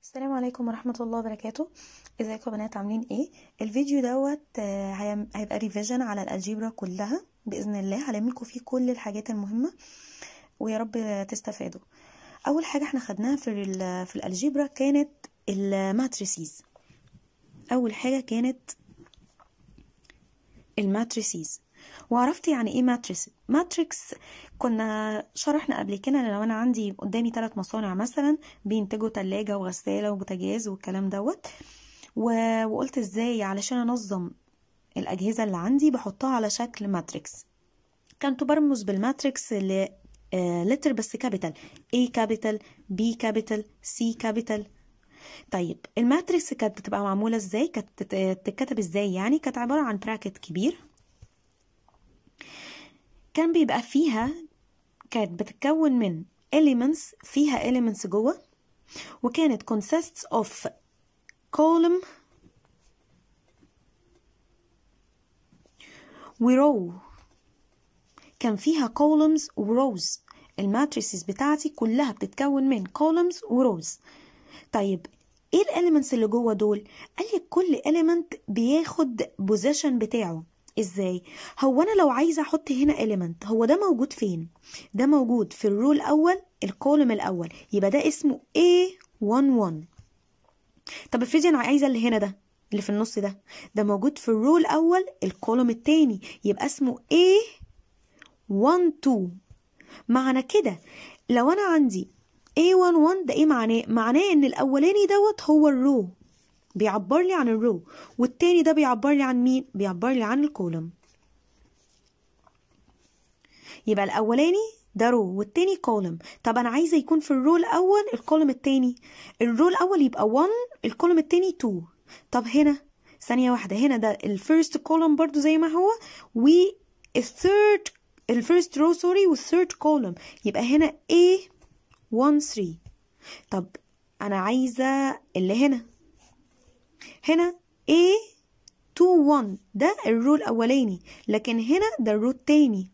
السلام عليكم ورحمة الله وبركاته ازيكم يا بنات عاملين ايه الفيديو دوت آه، هيم- هيبقى ريفيجن على الالجبرا كلها باذن الله هلملكوا فيه كل الحاجات المهمة ويا رب تستفادوا اول حاجة احنا خدناها في ال في الالجبرا كانت الماتريسيز اول حاجة كانت الماتريسيز وعرفت يعني ايه ماتريس ماتريكس كنا شرحنا قبل كده لو انا عندي قدامي ثلاث مصانع مثلا بينتجوا تلاجة وغسالة وبوتاجاز والكلام دوت و- وقلت ازاي علشان انظم الاجهزة اللي عندي بحطها على شكل ماتريكس كنت برمز بالماتريكس ل لتر بس كابيتال A كابيتال B كابيتال C كابيتال طيب الماتريكس كانت بتبقى معمولة ازاي كانت تت- تتكتب ازاي يعني كانت عبارة عن براكت كبير كان بيبقى فيها كانت بتتكون من elements فيها elements جوه وكانت consists of column وrow كان فيها columns وروز الماتريسز بتاعتي كلها بتتكون من columns وروز طيب ايه الاليمنتس اللي جوه دول قال لي كل element بياخد position بتاعه ازاي هو انا لو عايزه احط هنا element هو ده موجود فين ده موجود في الرو الاول الكولوم الاول يبقى ده اسمه A11 طب افرضي انا عايزه اللي هنا ده اللي في النص ده ده موجود في الرو الاول الكولوم التاني يبقى اسمه A12 معنى كده لو انا عندي A11 ده ايه معناه معناه ان الاولاني دوت هو الرو بيعبر لي عن الرو والتاني ده بيعبر لي عن مين بيعبر لي عن الكولوم يبقى الاولاني ده رو والتاني كولوم طب انا عايزه يكون في الرو الاول الكولوم التاني الرو الاول يبقى 1 الكولوم التاني 2 طب هنا ثانيه واحده هنا ده الفيرست كولوم برضو زي ما هو والثيرد الفيرست رو سوري والثيرد كولوم يبقى هنا A 1 3 طب انا عايزه اللي هنا هنا A 2 1 ده الرو الاولاني لكن هنا ده الرو التاني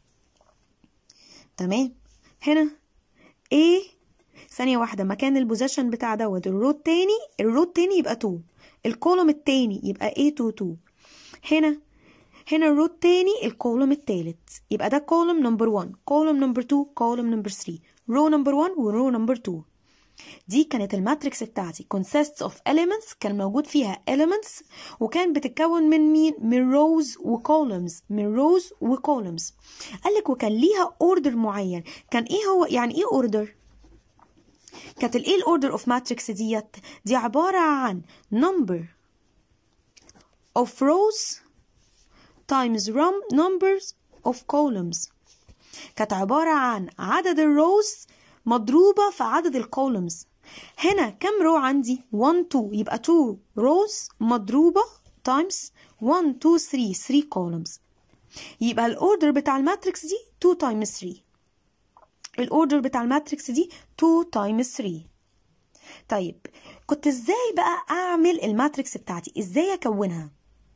تمام هنا A ثانية واحدة مكان البوزيشن بتاع دوت الرو التاني الرو التاني يبقى 2 الكولوم التاني يبقى A22 هنا هنا الرو التاني الكولوم التالت يبقى ده كولوم نمبر 1 كولوم نمبر 2 كولوم نمبر 3 رو نمبر 1 ورو نمبر 2 دي كانت الماتريكس بتاعتي consists of elements كان موجود فيها elements وكان بتتكون من مين من rows وcolumns من rows وcolumns قالك وكان ليها order معين كان ايه هو يعني ايه order كانت الايه الاوردر اوف ماتريكس ديت دي عبارة عن number of rows times rum numbers of columns كانت عبارة عن عدد الروز مضروبة في عدد الكولومز هنا كم رو عندي 1 2 يبقى 2 روز مضروبة times 1 2 3 3 columns يبقى الاوردر بتاع الماتريكس دي 2 times 3 الاوردر بتاع الماتريكس دي 2 times 3 طيب كنت ازاي بقى اعمل الماتريكس بتاعتي ازاي اكونها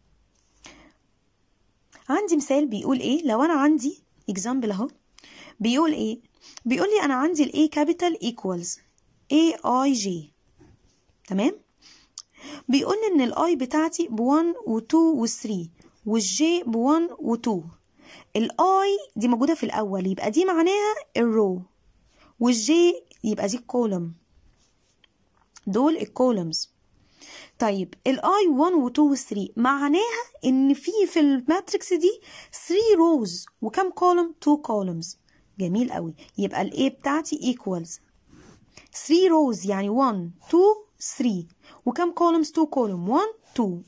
عندي مثال بيقول ايه لو انا عندي example اهو بيقول ايه بيقول لي انا عندي ال A capital equals A I J تمام بيقول لي ان ال I بتاعتي ب 1 و 2 و 3 وال J ب 1 و 2 ال I دي موجودة في الأول يبقى دي معناها الرو وال J يبقى دي الكولوم دول الكولومز طيب الاي 1 و 2 و 3 معناها ان في في الماتريكس دي 3 روز وكم كولوم 2 كولومز جميل قوي يبقى الاي بتاعتي ايكوالز 3 روز يعني 1 2 3 وكم كولومز 2 كولوم 1 2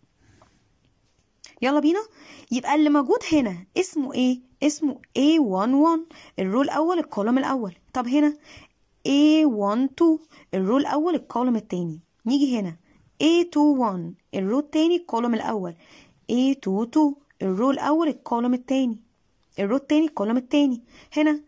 يلا بينا يبقى اللي موجود هنا اسمه ايه اسمه A11 الرو الاول الكولوم الاول طب هنا A12 الرو الاول الكولوم التاني نيجي هنا A21 الرو التاني الكولوم الاول A22 الرو الاول الكولوم التاني الرو التاني الكولوم التاني هنا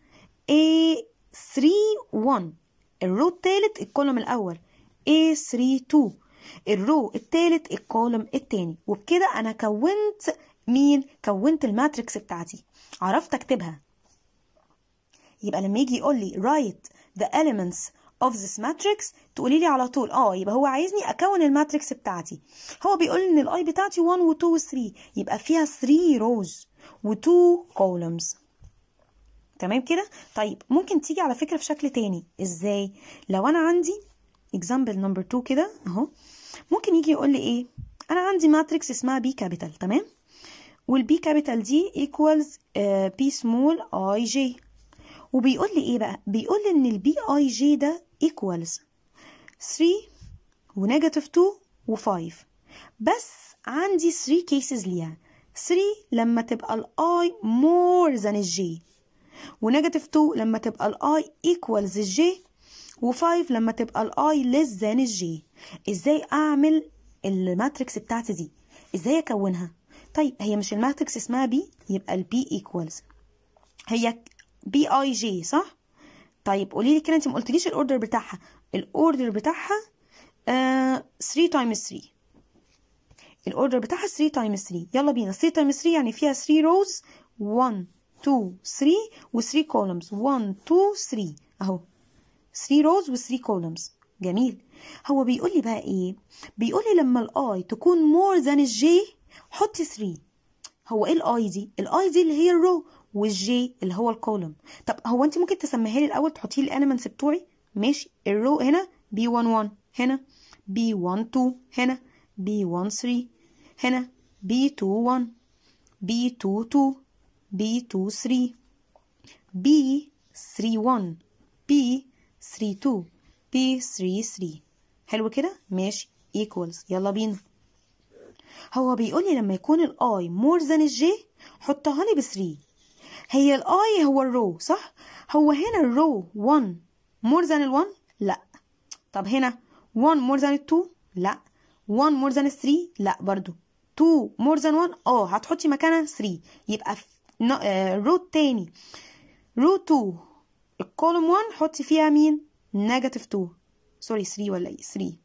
A31 الرو التالت الكولوم الاول A32 الرو التالت الكولوم التاني وبكده انا كونت مين كونت الماتريكس بتاعتي عرفت اكتبها يبقى لما يجي يقول لي write the elements of this matrix تقولي لي على طول اه يبقى هو عايزني اكون الماتريكس بتاعتي هو بيقول ان الاي بتاعتي 1 و 2 و 3 يبقى فيها 3 rows و 2 columns تمام كده طيب ممكن تيجي على فكره في شكل تاني ازاي لو انا عندي example number 2 كده اهو ممكن يجي يقول لي ايه انا عندي ماتريكس اسمها بي كابيتال تمام والبي كابيتال دي equals بي سمول اي جي وبيقول لي ايه بقى بيقول لي ان البي اي جي ده equals 3 ونيجاتيف 2 و5 بس عندي 3 cases ليها 3 لما تبقى الاي more than الجي ونيجاتيف 2 لما تبقى الاي equals الجي و5 لما تبقى الاي less than الجي ازاي اعمل الماتريكس بتاعتي دي ازاي اكونها طيب هي مش الماتريكس اسمها بي يبقى البي equals هي بي اي جي صح طيب قولي لي كده انت ما قلتليش الاوردر بتاعها الاوردر بتاعها آه 3 تايمز 3 الاوردر بتاعها 3 تايمز 3 يلا بينا 3 تايمز 3 يعني فيها 3 روز 1 2 3 و 3 كولومز 1 2 3 اهو 3 روز و 3 كولومز جميل هو بيقول لي بقى ايه بيقول لي لما الاي تكون مور ذان الجي حطي 3 هو ايه الاي دي الاي دي اللي هي الرو والجي اللي هو الكولوم طب هو انت ممكن تسميها لي الاول تحطي لي الاليمنتس بتوعي ماشي الرو هنا بي 1 1 هنا بي 1 2 هنا بي 1 3 هنا بي 2 1 بي 2 2 بي 2 3 بي 3 1 بي 3 2 بي 3 3 حلو كده ماشي equals يلا بينا هو بيقول لي لما يكون الاي مور ذان الجي حطها لي ب 3 هي الاي هو الرو صح هو هنا الرو 1 مور ذان ال1 لا طب هنا 1 مور ذان ال2 لا 1 مور ذان ال3 لا برضو 2 مور ذان 1 اه هتحطي مكانها 3 يبقى في الرو التاني رو 2 الكولوم 1 حطي فيها مين نيجاتيف 2 سوري 3 ولا ايه 3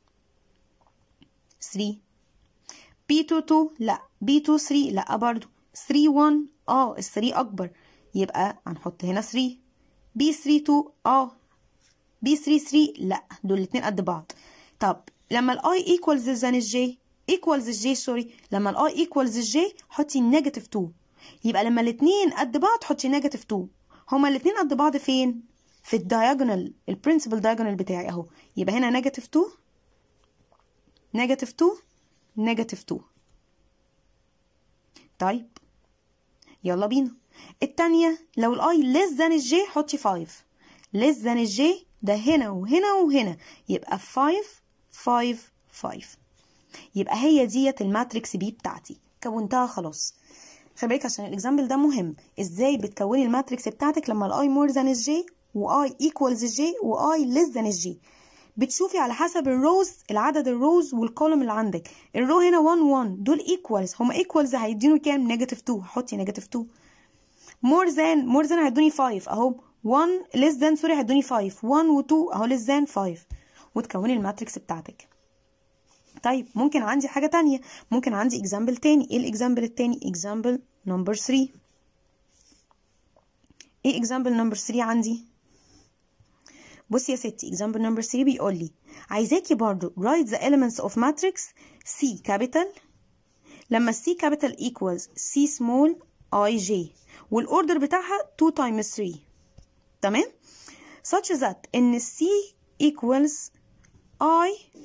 3 بي 2 2 لا بي 2 3 لا برضو 3 1 اه ال 3 اكبر يبقى هنحط هنا 3 بي 3 2 اه بي 3 3 لا دول الاتنين قد بعض طب لما الاي ايكوالز ذان الجي ايكوالز الجي سوري لما الاي ايكوالز الجي حطي نيجاتيف 2 يبقى لما الاتنين قد بعض حطي نيجاتيف 2 هما الاتنين قد بعض فين في الدايجونال البرنسبل دايجونال بتاعي اهو يبقى هنا نيجاتيف 2 نيجاتيف 2 نيجاتيف 2 طيب يلا بينا التانية لو الاي less than الجي حطي 5 less than الجي ده هنا وهنا وهنا يبقى 5 5 5 يبقى هي ديت الماتريكس بي بتاعتي كونتها خلاص خلي بالك عشان الاكزامبل ده مهم ازاي بتكوني الماتريكس بتاعتك لما الاي مور ذان الجي واي ايكوالز الجي واي ليس ذان الجي بتشوفي على حسب الروز العدد الروز والكولوم اللي عندك الرو هنا 1 1 دول ايكوالز هما ايكوالز هيدينوا كام نيجاتيف 2 حطي نيجاتيف 2 مور ذان مور ذان هيدوني 5 اهو 1 ليس ذان سوري هيدوني 5 1 و 2 اهو ليس ذان 5 وتكوني الماتريكس بتاعتك طيب ممكن عندي حاجة تانية ممكن عندي اكزامبل تاني ايه الاكزامبل التاني اكزامبل نمبر 3 ايه اكزامبل نمبر 3 عندي بصي يا ستي example number 3 بيقول لي عايزاكي برضو write the elements of matrix C capital لما C capital equals C small I J والاوردر بتاعها 2 times 3 تمام such that ان C equals I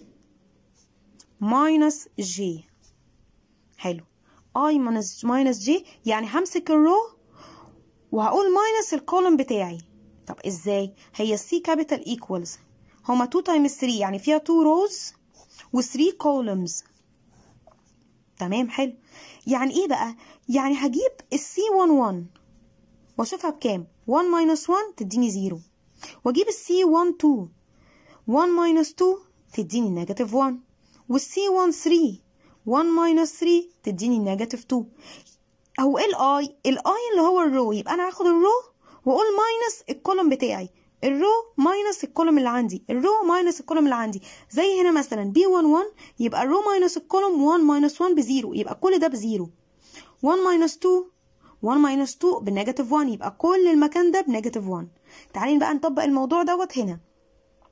minus J حلو I minus minus J يعني همسك الرو وهقول minus الكولوم بتاعي طب ازاي هي السي كابيتال ايكوالز هما 2 تايمز 3 يعني فيها 2 روز و3 كولومز تمام حلو يعني ايه بقى يعني هجيب السي 1 1 واشوفها بكام 1 ماينس 1 تديني 0 واجيب السي 1 2 1 ماينس 2 تديني نيجاتيف 1 والسي 1 3 1 ماينس 3 تديني نيجاتيف 2 هو ايه الاي الاي اللي هو الرو يبقى انا هاخد الرو واقول ماينس الكولوم بتاعي الرو ماينس الكولوم اللي عندي الرو ماينس الكولوم اللي عندي زي هنا مثلا بي 1 1 يبقى الرو ماينس الكولوم 1 ماينس 1 بزيرو يبقى كل ده بزيرو 1 ماينس 2 1 ماينس 2 بنيجاتيف 1 يبقى كل المكان ده بنيجاتيف 1 تعالي بقى نطبق الموضوع دوت هنا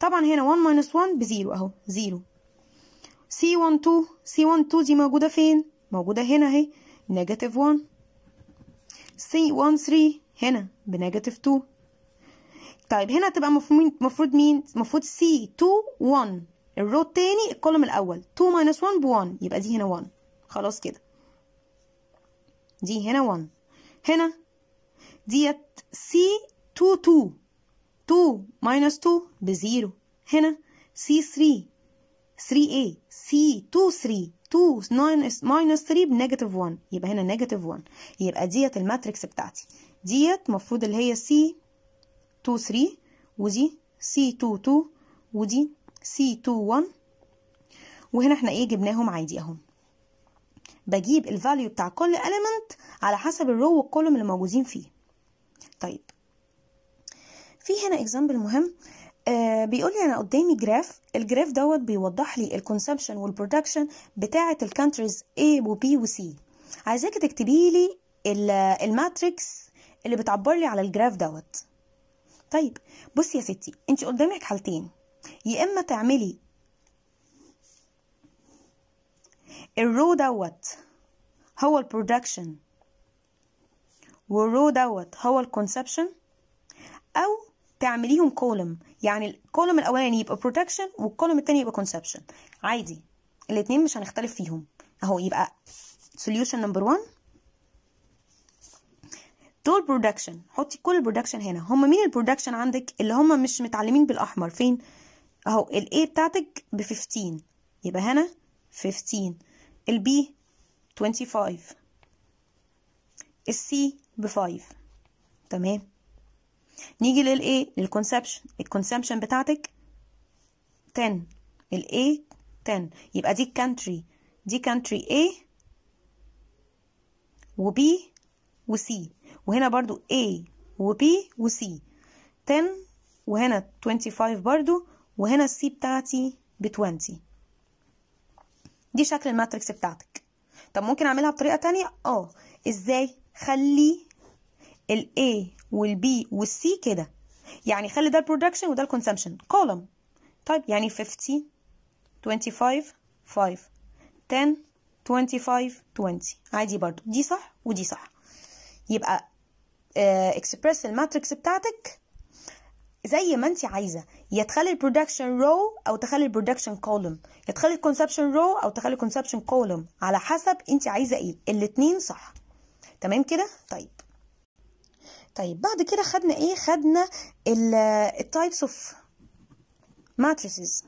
طبعا هنا 1 ماينس 1 بزيرو اهو زيرو سي 1 2 سي 1 2 دي موجودة فين؟ موجودة هنا اهي نيجاتيف 1 سي 1 3 هنا بنيجاتيف 2 طيب هنا تبقى المفروض مين؟ المفروض سي 2 1 الرو التاني الكولوم الأول 2 ماينس 1 ب 1 يبقى دي هنا 1 خلاص كده دي هنا 1 هنا ديت سي 2 2 2 ماينس 2 بزيرو هنا سي 3 3a سي 2 3 2 ماينس 3 بنيجاتيف 1 يبقى هنا نيجاتيف 1 يبقى ديت الماتريكس بتاعتي ديت المفروض اللي هي سي 2 3 ودي سي 2 2 ودي سي 2 1 وهنا احنا ايه جبناهم عادي اهو بجيب الفاليو بتاع كل element على حسب الرو والكولوم اللي موجودين فيه طيب في هنا اكزامبل مهم آه بيقول لي انا قدامي جراف الجراف دوت بيوضح لي الكونسبشن والبرودكشن بتاعه الكانتريز A و B و C عايزاكي تكتبي لي الماتريكس اللي بتعبر لي على الجراف دوت طيب بصي يا ستي انت قدامك حالتين يا اما تعملي الرو دوت هو البرودكشن والرو دوت هو الكونسبشن او تعمليهم كولوم يعني الكولوم الاولاني يبقى برودكشن والكولوم التاني يبقى كونسبشن عادي الاتنين مش هنختلف فيهم اهو يبقى solution نمبر 1 دول برودكشن حطي كل البرودكشن هنا هم مين البرودكشن عندك اللي هم مش متعلمين بالاحمر فين اهو الاي بتاعتك ب 15 يبقى هنا 15 البي 25 السي ب 5 تمام نيجي للايه للكونسبشن الكونسبشن بتاعتك 10 الاي 10 يبقى دي كانتري دي كانتري A و B و C وهنا برضو A و B و C 10 وهنا 25 برضو وهنا السي بتاعتي ب 20 دي شكل الماتريكس بتاعتك طب ممكن اعملها بطريقه تانية اه ازاي خلي ال A وال B وال C كده يعني خلي ده البرودكشن وده الكونسمشن كولوم طيب يعني 50 25 5 10 25 20 عادي برضو دي صح ودي صح يبقى اكسبرس الماتريكس بتاعتك زي ما انت عايزه يا تخلي البرودكشن رو او تخلي البرودكشن كولوم يا تخلي الكونسبشن رو او تخلي الكونسبشن كولوم على حسب انت عايزه ايه الاتنين صح تمام كده طيب طيب بعد كده خدنا ايه خدنا التايبس اوف ماتريسز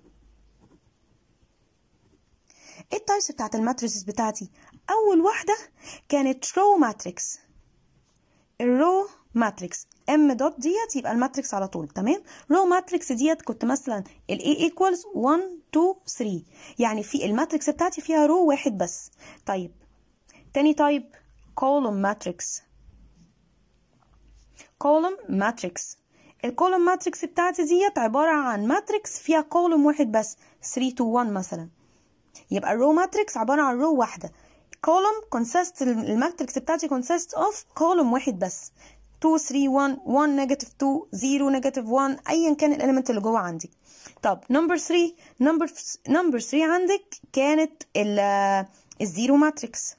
ايه التايبس بتاعت الماتريسز بتاعتي اول واحده كانت رو ماتريكس الرو ماتريكس ام دوت ديت يبقى الماتريكس على طول تمام رو ماتريكس ديت كنت مثلا الاي ايكوالز 1 2 3 يعني في الماتريكس بتاعتي فيها رو واحد بس طيب تاني تايب كولوم ماتريكس كولوم ماتريكس الكولوم ماتريكس بتاعتي ديت عباره عن ماتريكس فيها كولوم واحد بس 3 2 1 مثلا يبقى الرو ماتريكس عباره عن رو واحده column consist الماتريكس بتاعتي consist of column واحد بس 2 3 1 1 نيجاتيف 2 0 نيجاتيف 1 ايا كان الاليمنت اللي جوه عندي طب نمبر 3 نمبر نمبر 3 عندك كانت الزيرو ماتريكس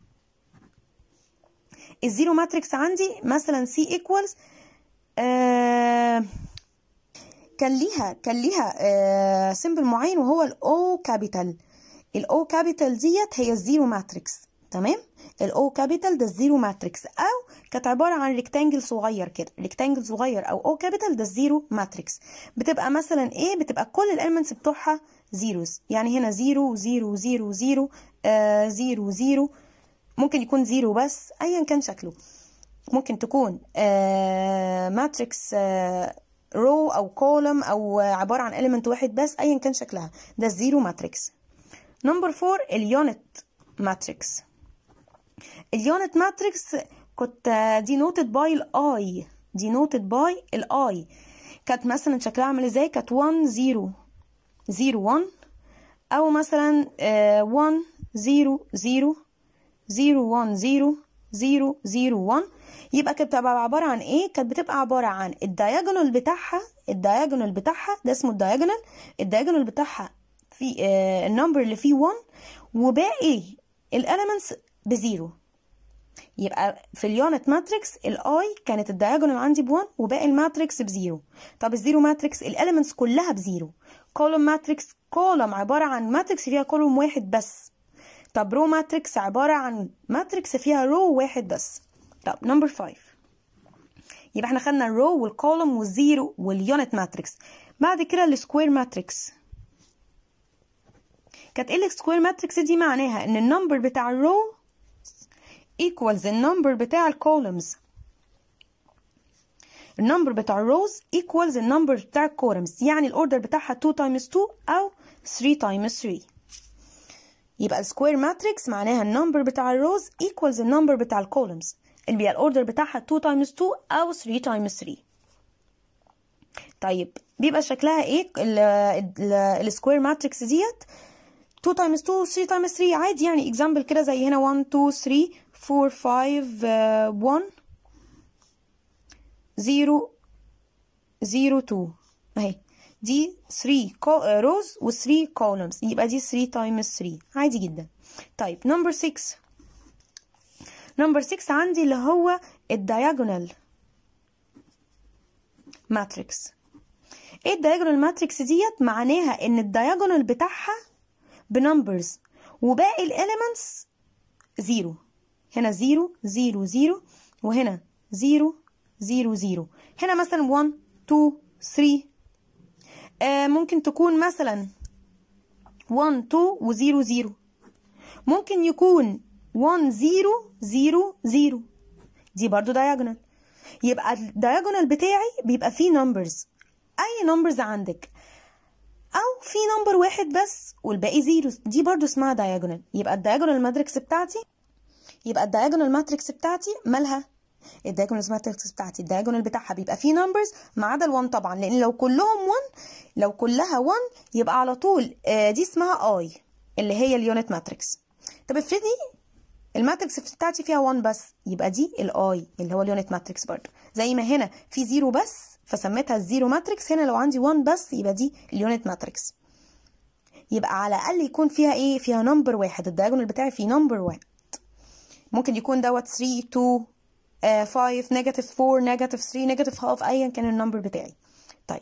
الزيرو ماتريكس عندي مثلا سي ايكوالز آه كان ليها كان ليها آه سيمبل معين وهو الاو كابيتال الاو كابيتال ديت هي الزيرو ماتريكس تمام الاو كابيتال ده الزيرو ماتريكس او كانت عباره عن ريكتانجل صغير كده ريكتانجل صغير او او كابيتال ده الزيرو ماتريكس بتبقى مثلا ايه بتبقى كل الاليمنتس بتوعها زيروز يعني هنا زيرو زيرو زيرو زيرو آه زيرو زيرو ممكن يكون زيرو بس ايا كان شكله ممكن تكون آه ماتريكس آه رو او كولوم او عباره عن اليمنت واحد بس ايا كان شكلها ده الزيرو ماتريكس نمبر 4 اليونت ماتريكس اليونت ماتريكس كنت دي نوتد باي الاي دي نوتد باي الاي كانت مثلا شكلها عامل ازاي كانت 1 0 0 1 او مثلا 1 0 0 0 1 0 0 0 1 يبقى كانت بتبقى عبارة عن ايه كانت بتبقى عبارة عن الدايجونال بتاعها الدايجونال بتاعها ده اسمه الدايجونال الدايجونال بتاعها في آه النمبر اللي فيه 1 وباقي الاليمنتس بزيرو يبقى في اليونت ماتريكس الاي كانت الدايجونال عندي ب1 وباقي الماتريكس بزيرو طب الزيرو ماتريكس الاليمنتس كلها بزيرو كولوم ماتريكس كولوم عبارة عن ماتريكس فيها كولوم واحد بس طب رو ماتريكس عبارة عن ماتريكس فيها رو واحد بس طب نمبر 5 يبقى احنا خدنا الرو والكولوم والزيرو واليونت ماتريكس بعد كده السكوير ماتريكس كانت ايه السكوير ماتريكس دي معناها ان النمبر بتاع الرو equals النمبر بتاع الكولومز النمبر بتاع الروز equals النمبر بتاع الكولومز يعني الاوردر بتاعها 2 times 2 او 3 times 3 يبقى السكوير ماتريكس معناها النمبر بتاع الروز equals النمبر بتاع الكولومز اللي بيبقى الاوردر بتاعها 2 times 2 او 3 times 3 طيب بيبقى شكلها ايه السكوير ماتريكس ديت 2 times 2 3 times 3 عادي يعني example كده زي هنا 1 2 3 4 5 uh, 1 0 0 2 اهي دي 3 روز و 3 columns يبقى دي 3 times 3 عادي جدا طيب نمبر 6 نمبر 6 عندي اللي هو الدياجونال ماتريكس ايه الدياجونال ماتريكس ديت معناها ان الدياجونال بتاعها بنمبرز وباقي الاليمنتس زيرو هنا زيرو زيرو زيرو وهنا زيرو زيرو زيرو هنا مثلا 1 2 3 آه ممكن تكون مثلا 1 2 و 0 0 ممكن يكون 1 0 0 0 دي برضو diagonal يبقى الدياجونال بتاعي بيبقى فيه numbers اي numbers عندك او في نمبر واحد بس والباقي زيروز دي برضو اسمها diagonal يبقى الدياجونال ماتريكس بتاعتي يبقى الدياجونال ماتريكس بتاعتي مالها الدياجونال ماتريكس بتاعتي الدياجونال بتاعها بيبقى فيه نمبرز ما عدا ال1 طبعا لان لو كلهم 1 لو كلها 1 يبقى على طول دي اسمها اي اللي هي اليونت ماتريكس طب افرضي الماتريكس بتاعتي فيها 1 بس يبقى دي الاي اللي هو اليونت ماتريكس برضو زي ما هنا في زيرو بس فسميتها الزيرو ماتريكس هنا لو عندي 1 بس يبقى دي اليونت ماتريكس يبقى على الاقل يكون فيها ايه فيها نمبر واحد الدياجونال بتاعي فيه نمبر واحد ممكن يكون دوت 3 2 5 نيجاتيف 4 نيجاتيف 3 نيجاتيف هاف ايا كان النمبر بتاعي طيب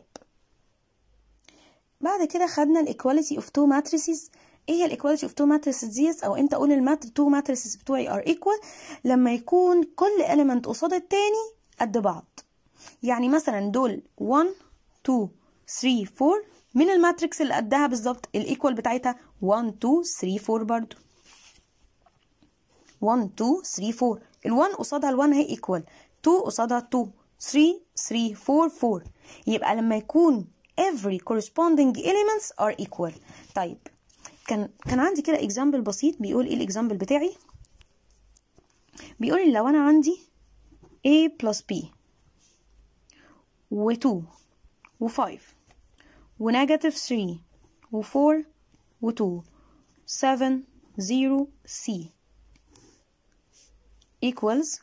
بعد كده خدنا الايكواليتي اوف تو ماتريسز ايه هي الايكواليتي اوف تو ماتريسز ديت او امتى اقول المات تو ماتريسز بتوعي ار ايكوال لما يكون كل element قصاد التاني قد بعض يعني مثلا دول 1 2 3 4 من الماتريكس اللي قدها بالظبط الايكوال بتاعتها 1 2 3 4 برضو 1 2 3 4 ال1 قصادها ال1 هي ايكوال 2 قصادها 2 3 3 4 4 يبقى لما يكون every corresponding elements are equal طيب كان كان عندي كده example بسيط بيقول ايه الاكزامبل بتاعي بيقول لو انا عندي a plus b و 2 و 5 و negative 3 و 4 و 2 7 0 c equals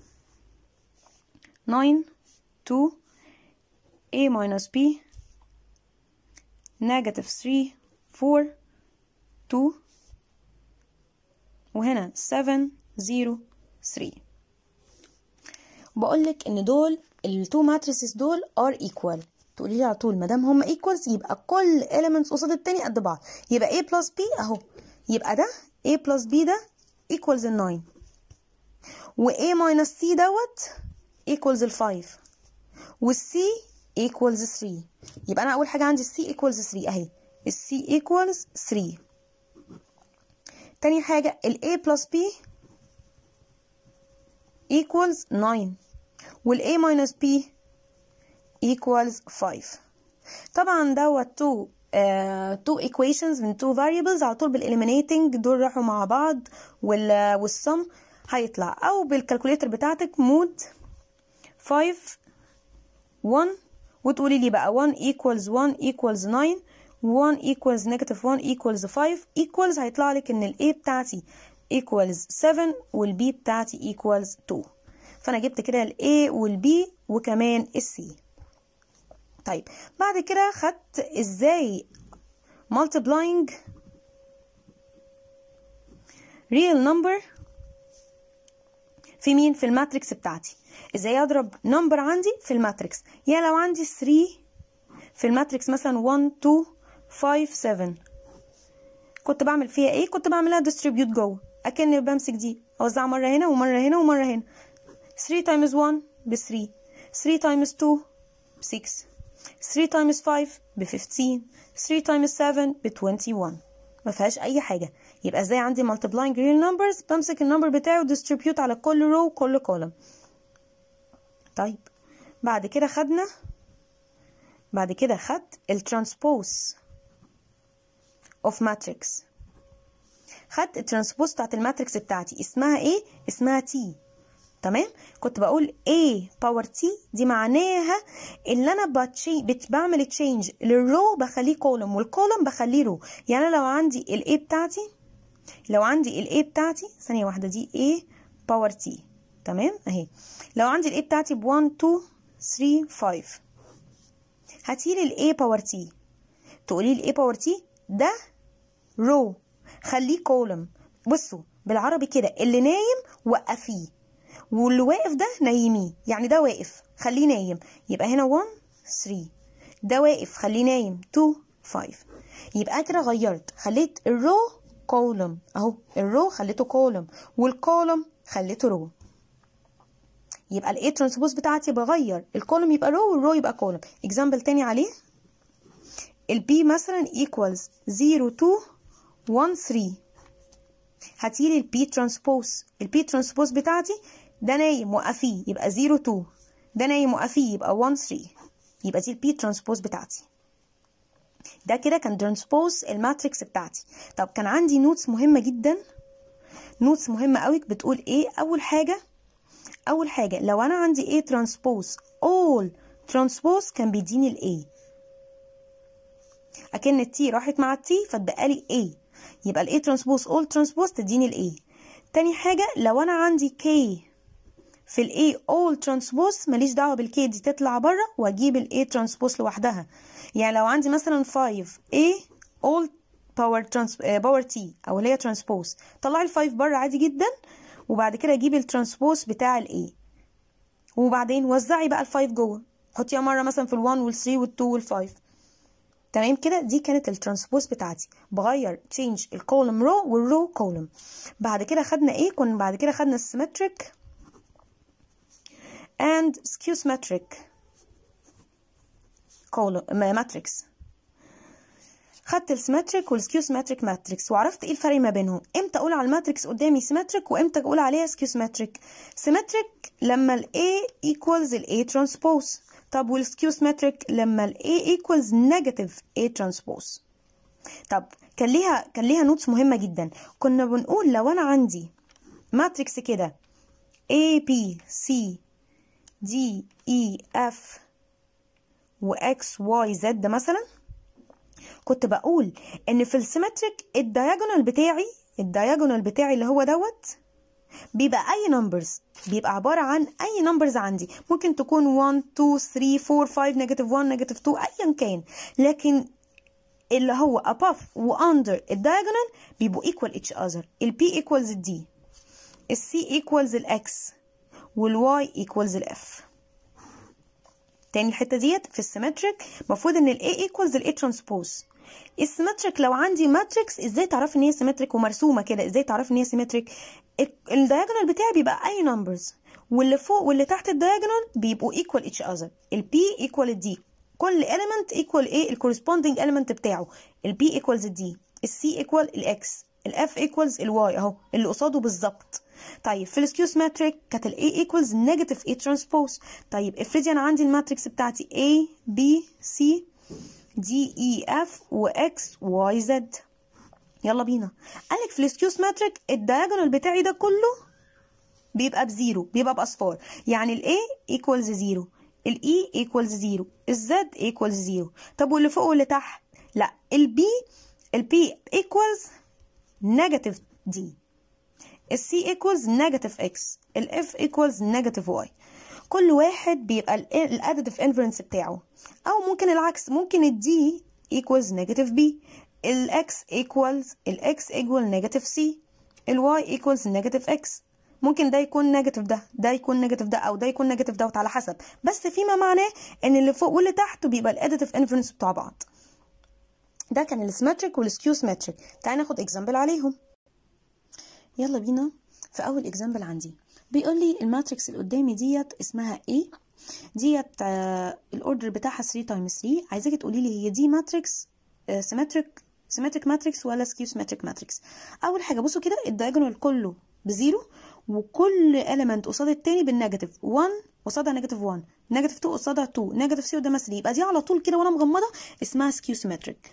9 2 a minus b negative 3 4 2 وهنا 7 0 3 بقول لك ان دول التو ماتريسز دول ار ايكوال تقولي لي على طول ما دام هم ايكوالز يبقى كل elements قصاد التاني قد بعض يبقى a plus b اهو يبقى ده a plus b ده equals ال 9 و a minus c دوت equals ال 5 وال c equals 3 يبقى انا اول حاجه عندي ال c equals 3 اهي ال c equals 3 تاني حاجه ال a plus b equals 9 وال a minus b equals 5 طبعا دوت two uh, two equations من two variables على طول بالeliminating دول راحوا مع بعض وال والسم هيطلع او بالكالكوليتر بتاعتك مود 5 1 وتقولي لي بقى 1 equals 1 equals 9 1 equals negative 1 equals 5 equals هيطلع لك ان ال A بتاعتي equals 7 والبي بتاعتي equals 2 فانا جبت كده الاي والبي وكمان السي طيب بعد كده خدت ازاي multiplying real number في مين في الماتريكس بتاعتي ازاي اضرب نمبر عندي في الماتريكس يعني لو عندي 3 في الماتريكس مثلا 1 2 5 7 كنت بعمل فيها ايه كنت بعملها distribute جوه اكن بمسك دي اوزعها مره هنا ومره هنا ومره هنا 3 times 1 ب 3 3 times 2 ب 6 3 times 5 ب 15 3 times 7 ب 21 ما فيهاش اي حاجه يبقى ازاي عندي multiplying real numbers بمسك النمبر بتاعه distribute على كل رو وكل column طيب بعد كده خدنا بعد كده خدت الترانسبوز of matrix خدت الترانسبوز بتاعت الماتريكس بتاعتي اسمها ايه اسمها تي تمام كنت بقول A باور T دي معناها ان انا بتشي بت بعمل تشينج للرو بخليه كولوم والكولوم بخليه رو يعني لو عندي ال A بتاعتي لو عندي ال A بتاعتي ثانية واحدة دي A باور T تمام اهي لو عندي ال A بتاعتي ب 1 2 3 5 هاتيلي ال A باور T تقولي لي A باور T ده رو خليه كولوم بصوا بالعربي كده اللي نايم وقفيه واللي واقف ده نايميه يعني ده واقف خليه نايم يبقى هنا 1 3 ده واقف خليه نايم 2 5 يبقى كده غيرت خليت الرو كولوم اهو الرو خليته كولوم والكولوم خليته رو يبقى الاي ترانسبوز بتاعتي بغير الكولوم يبقى رو والرو يبقى كولوم اكزامبل تاني عليه البي مثلا equals 0 2 1 3 هاتيلي البي ترانسبوز البي ترانسبوز بتاعتي ده نايم وقفيه يبقى 0 2 ده نايم وقفيه يبقى 1 3 يبقى دي البي ترانسبوز بتاعتي ده كده كان ترانسبوز الماتريكس بتاعتي طب كان عندي نوتس مهمة جدا نوتس مهمة قوي بتقول ايه اول حاجة اول حاجة لو انا عندي ايه ترانسبوز all ترانسبوز كان بيديني الاي اكن التي راحت مع التي فاتبقى لي ايه يبقى الاي ترانسبوز all ترانسبوز تديني الاي تاني حاجة لو انا عندي كي في الاي all ترانسبوز ماليش دعوة بالكي دي تطلع بره واجيب الاي ترانسبوز لوحدها يعني لو عندي مثلا 5 A all باور ترانس باور تي او اللي هي ترانسبوز طلعي ال 5 بره عادي جدا وبعد كده اجيبي الترانسبوز بتاع الاي وبعدين وزعي بقى ال 5 جوه حطيها مره مثلا في ال 1 وال 3 وال 2 وال 5 تمام كده دي كانت الترانسبوز بتاعتي بغير تشينج الكولوم رو والرو كولوم بعد كده خدنا ايه كنا بعد كده خدنا السيمتريك and skew-symmetric ماتريكس خدت السيمتريك والسكيوسيمتريك ماتريكس وعرفت ايه الفرق ما بينهم امتى اقول على الماتريكس قدامي سيمتريك وامتى اقول عليها سكيوسيمتريك سيمتريك لما ال A equals ال A transpose طب والسكيوسيمتريك لما ال A equals negative A transpose طب كان ليها كان ليها نوتس مهمه جدا كنا بنقول لو انا عندي ماتريكس كده A B C D E F و X Y Z ده مثلا كنت بقول ان في السيمتريك الدياجونال بتاعي الدياجونال بتاعي اللي هو دوت بيبقى اي نمبرز بيبقى عباره عن اي نمبرز عندي ممكن تكون 1 2 3 4 5 نيجاتيف 1 نيجاتيف 2 ايا كان لكن اللي هو above و under الدياجونال بيبقوا equal each other ال P equals ال D ال C equals ال X وال Y equals ال F تاني الحته ديت في السيمتريك المفروض ان ال A equals ال A transpose السيمتريك لو عندي ماتريكس ازاي تعرفي ان هي سيمتريك ومرسومه كده ازاي تعرفي ان هي سيمتريك الدياجونال بتاعي بيبقى اي نمبرز واللي فوق واللي تحت الدياجونال بيبقوا equal each other ال P equal ال D كل element equal ايه ال corresponding element بتاعه ال P equals ال D ال C equal ال X ال F equals ال Y اهو اللي قصاده بالظبط طيب في السكيوس ماتريك كانت ال A equals negative A transpose طيب افرضي انا عندي الماتريكس بتاعتي A B C D E F و X Y Z يلا بينا قالك في السكيوس ماتريك الدياجونال بتاعي ده كله بيبقى بزيرو بيبقى باصفار يعني ال A equals زيرو ال E equals زيرو ال Z equals زيرو طب واللي فوق واللي تحت لا ال B ال P equals negative D ال C equals negative X ال F equals negative Y كل واحد بيبقى ال additive inference بتاعه أو ممكن العكس ممكن ال D equals negative B ال X equals ال X equal negative C ال Y equals negative X ممكن ده يكون نيجاتيف ده ده يكون نيجاتيف ده او ده يكون نيجاتيف دوت على حسب بس فيما معناه ان اللي فوق واللي تحت بيبقى الاديتيف انفرنس بتوع بعض ده كان السيمتريك والسكيو سيمتريك تعالى ناخد اكزامبل عليهم يلا بينا في اول اكزامبل عندي بيقول لي الماتريكس اللي قدامي ديت اسمها ايه ديت آه الاوردر بتاعها 3 تايمز 3 عايزاكي تقولي لي هي دي ماتريكس آه سيمتريك سيمتريك ماتريكس ولا سكيو سيمتريك ماتريكس اول حاجه بصوا كده الدايجونال كله بزيرو وكل element قصاد التاني بالنيجاتيف 1 قصادها نيجاتيف 1 نيجاتيف 2 قصادها 2 نيجاتيف 3 قدامها 3 يبقى دي على طول كده وانا مغمضه اسمها سكيو سيمتريك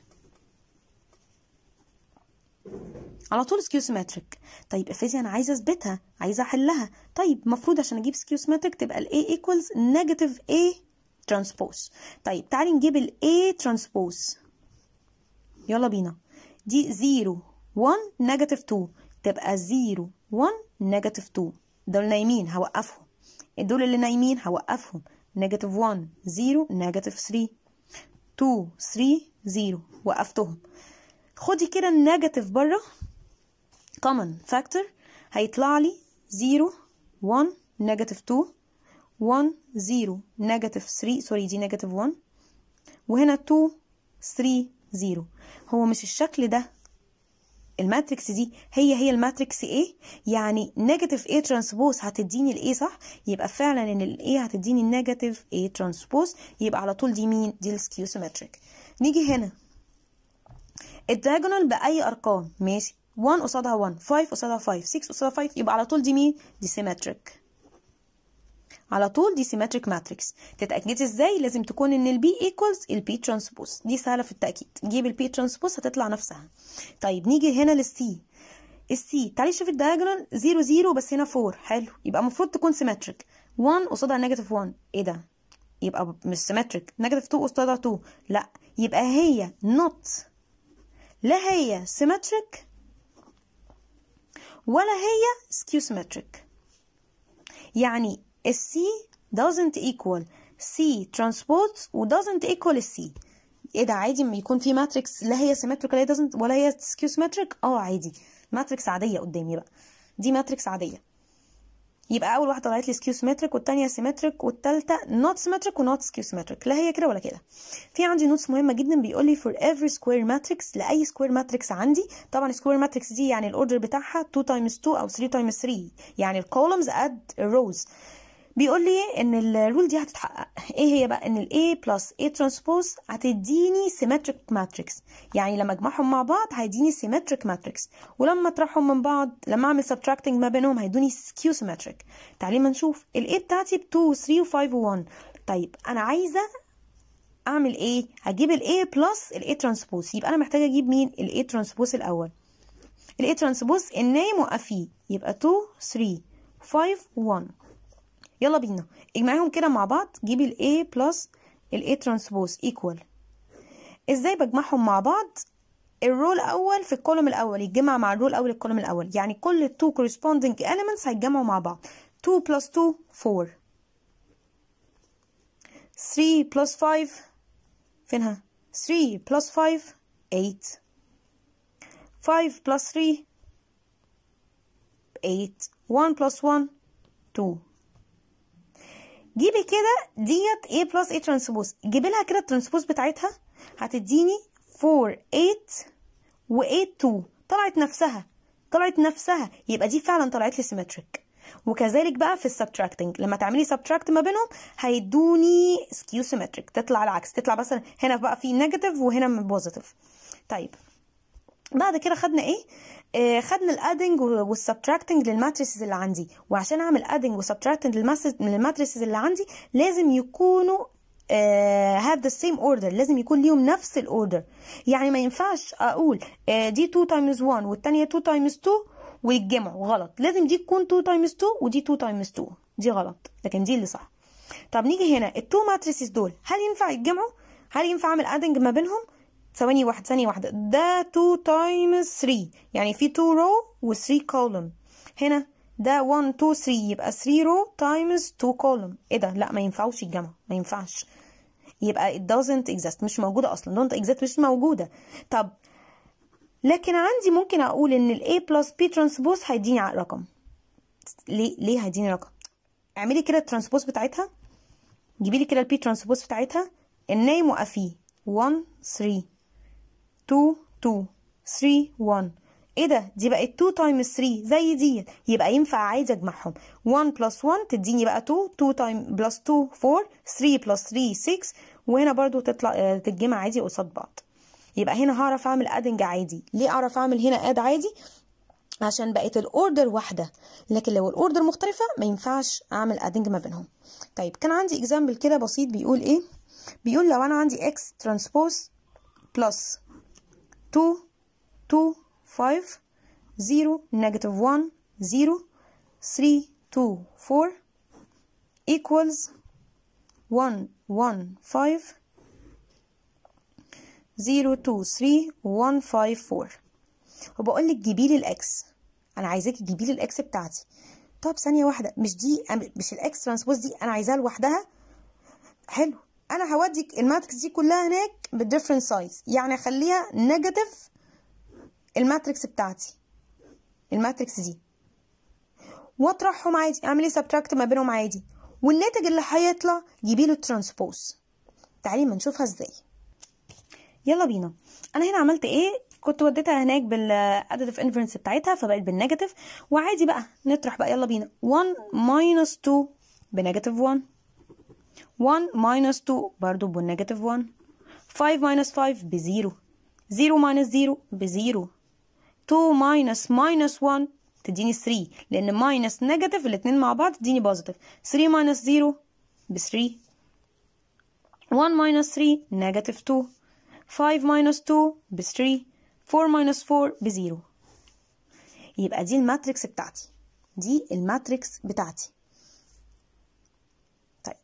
على طول سكيو سيمتريك طيب افرضي انا عايزه اثبتها عايزه احلها طيب المفروض عشان اجيب سكيو سيمتريك تبقى ال A equals negative A transpose طيب تعالي نجيب ال A transpose يلا بينا دي 0 1 negative 2 تبقى 0 1 نيجاتيف 2 دول نايمين هوقفهم دول اللي نايمين هوقفهم نيجاتيف 1 0 نيجاتيف 3 2 3 0 وقفتهم خدي كده النيجاتيف بره common factor هيطلع لي 0 1 نيجاتيف 2 1 0 نيجاتيف 3 سوري دي نيجاتيف 1 وهنا 2 3 0 هو مش الشكل ده الماتريكس دي هي هي الماتريكس A يعني نيجاتيف A ترانسبوز هتديني ال A صح يبقى فعلا ان ال A هتديني النيجاتيف A ترانسبوز يبقى على طول دي مين دي السكيو سيمتريك نيجي هنا الدايجونال بأي أرقام ماشي 1 قصادها 1 5 قصادها 5 6 قصادها 5 يبقى على طول دي مين دي سيمتريك على طول دي سيمتريك ماتريكس تتاكدي ازاي لازم تكون ان البي ايكوالز البي ترانسبوز دي سهله في التاكيد جيب البي ترانسبوز هتطلع نفسها طيب نيجي هنا للسي السي تعالي شوفي الدايجونال 0 0 بس هنا 4 حلو يبقى المفروض تكون سيمتريك 1 قصادها نيجاتيف 1 ايه ده يبقى مش سيمتريك نيجاتيف 2 قصادها 2 لا يبقى هي نوت لا هي سيمتريك ولا هي سكيو سيمتريك يعني السي doesn't equal C transpose و doesn't equal السي ايه ده عادي لما يكون في ماتريكس لا هي symmetric ولا هي doesn't ولا هي skew symmetric اه عادي ماتريكس عاديه قدامي بقى دي ماتريكس عاديه يبقى اول واحده طلعت لي سكيو سيمتريك والثانيه سيمتريك والثالثه نوت سيمتريك ونوت سكيو سيمتريك لا هي كده ولا كده في عندي نوتس مهمه جدا بيقول لي for every square matrix لاي square matrix عندي طبعا square matrix دي يعني الاوردر بتاعها 2 times 2 او 3 times 3 يعني الكولومز قد الروز بيقول لي ان الرول دي هتتحقق ايه هي بقى ان ال A plus A transpose هتديني symmetric matrix يعني لما اجمعهم مع بعض هيديني symmetric matrix ولما اطرحهم من بعض لما اعمل subtracting ما بينهم هيدوني skew symmetric تعالي ما نشوف ال A بتاعتي ب 2 3 و5 و1 طيب انا عايزه اعمل ايه هجيب ال A plus ال A transpose يبقى انا محتاجه اجيب مين ال A transpose الاول ال A transpose النايم وقفيه يبقى 2 3 5 1 يلا بينا اجمعيهم كده مع بعض جيبي ال A plus ال A transpose equal ازاي بجمعهم مع بعض الرو الاول في الكولوم الاول يتجمع مع الرو الاول الكولوم الاول يعني كل ال two corresponding elements هيتجمعوا مع بعض 2 plus 2 4 3 plus 5 فينها 3 plus 5 8 5 plus 3 8 1 plus 1 2 جيبي كده ديت A plus A ترانسبوز جيبي لها كده الترانسبوز بتاعتها هتديني 4 8 و 8 2 طلعت نفسها طلعت نفسها يبقى دي فعلا طلعت لي سيمتريك وكذلك بقى في السبتراكتنج لما تعملي سبتراكت ما بينهم هيدوني سكيو سيمتريك تطلع العكس تطلع مثلا هنا بقى في نيجاتيف وهنا بوزيتيف طيب بعد كده خدنا ايه آه خدنا الادنج والسبتراكتنج للماتريسز اللي عندي وعشان اعمل ادنج وسبتراكتنج للماتريسز اللي عندي لازم يكونوا uh, have the same order لازم يكون ليهم نفس الاوردر يعني ما ينفعش اقول uh, دي 2 times 1 والتانية 2 times 2 ويتجمعوا غلط لازم دي تكون 2 times 2 ودي 2 times 2 دي غلط لكن دي اللي صح طب نيجي هنا التو ماتريسز دول هل ينفع يتجمعوا هل ينفع اعمل ادنج ما بينهم ثواني واحد ثانية واحدة ده 2 times 3 يعني في 2 row و 3 column هنا ده 1 2 3 يبقى 3 رو تايمز 2 كولوم ايه ده لا ما ينفعوش الجمع ما ينفعش يبقى it doesn't exist مش موجودة أصلا don't exist مش موجودة طب لكن عندي ممكن أقول إن ال A plus B transpose هيديني رقم ليه ليه هيديني رقم اعملي كده الترانسبوز بتاعتها جيبي لي كده البي ترانسبوز بتاعتها النايم وقفيه 1 3 2 2 3 1 ايه ده دي بقت 2 تايمز 3 زي دي يبقى ينفع عادي اجمعهم 1 بلس 1 تديني بقى 2 2 تايم بلس 2 4 3 بلس 3 6 وهنا برضو تطلع تتجمع عادي قصاد بعض يبقى هنا هعرف اعمل ادنج عادي ليه اعرف اعمل هنا اد عادي عشان بقت الاوردر واحده لكن لو الاوردر مختلفه ما ينفعش اعمل ادنج ما بينهم طيب كان عندي اكزامبل كده بسيط بيقول ايه بيقول لو انا عندي x ترانسبوز بلس 2 2 5 0 نيجاتيف 1 0 3 2 4 equals 1 1 5 0 2 3 1 5 4 وبقول لك جيبي لي الاكس انا عايزاكي تجيبي لي الاكس بتاعتي طب ثانيه واحده مش دي مش الاكس ترانسبوز دي انا عايزاها لوحدها حلو انا هوديك الماتريكس دي كلها هناك بالديفرنت سايز يعني اخليها نيجاتيف الماتريكس بتاعتي الماتريكس دي واطرحهم عادي اعملي سبتراكت ما بينهم عادي والناتج اللي هيطلع جيبي له الترانسبوز تعالي ما نشوفها ازاي يلا بينا انا هنا عملت ايه كنت وديتها هناك بالاديتيف انفرنس بتاعتها فبقت بالنيجاتيف وعادي بقى نطرح بقى يلا بينا 1 ماينس 2 بنيجاتيف 1 1 ماينس 2 برضو بالنيجاتيف 1 5 ماينس 5 بزيرو 0 ماينس 0 بزيرو 2 ماينس ماينس 1 تديني 3 لان ماينس نيجاتيف الاثنين مع بعض تديني بوزيتيف 3 ماينس 0 ب 3 1 ماينس 3 نيجاتيف 2 5 ماينس 2 ب 3 4 ماينس 4 ب 0 يبقى دي الماتريكس بتاعتي دي الماتريكس بتاعتي طيب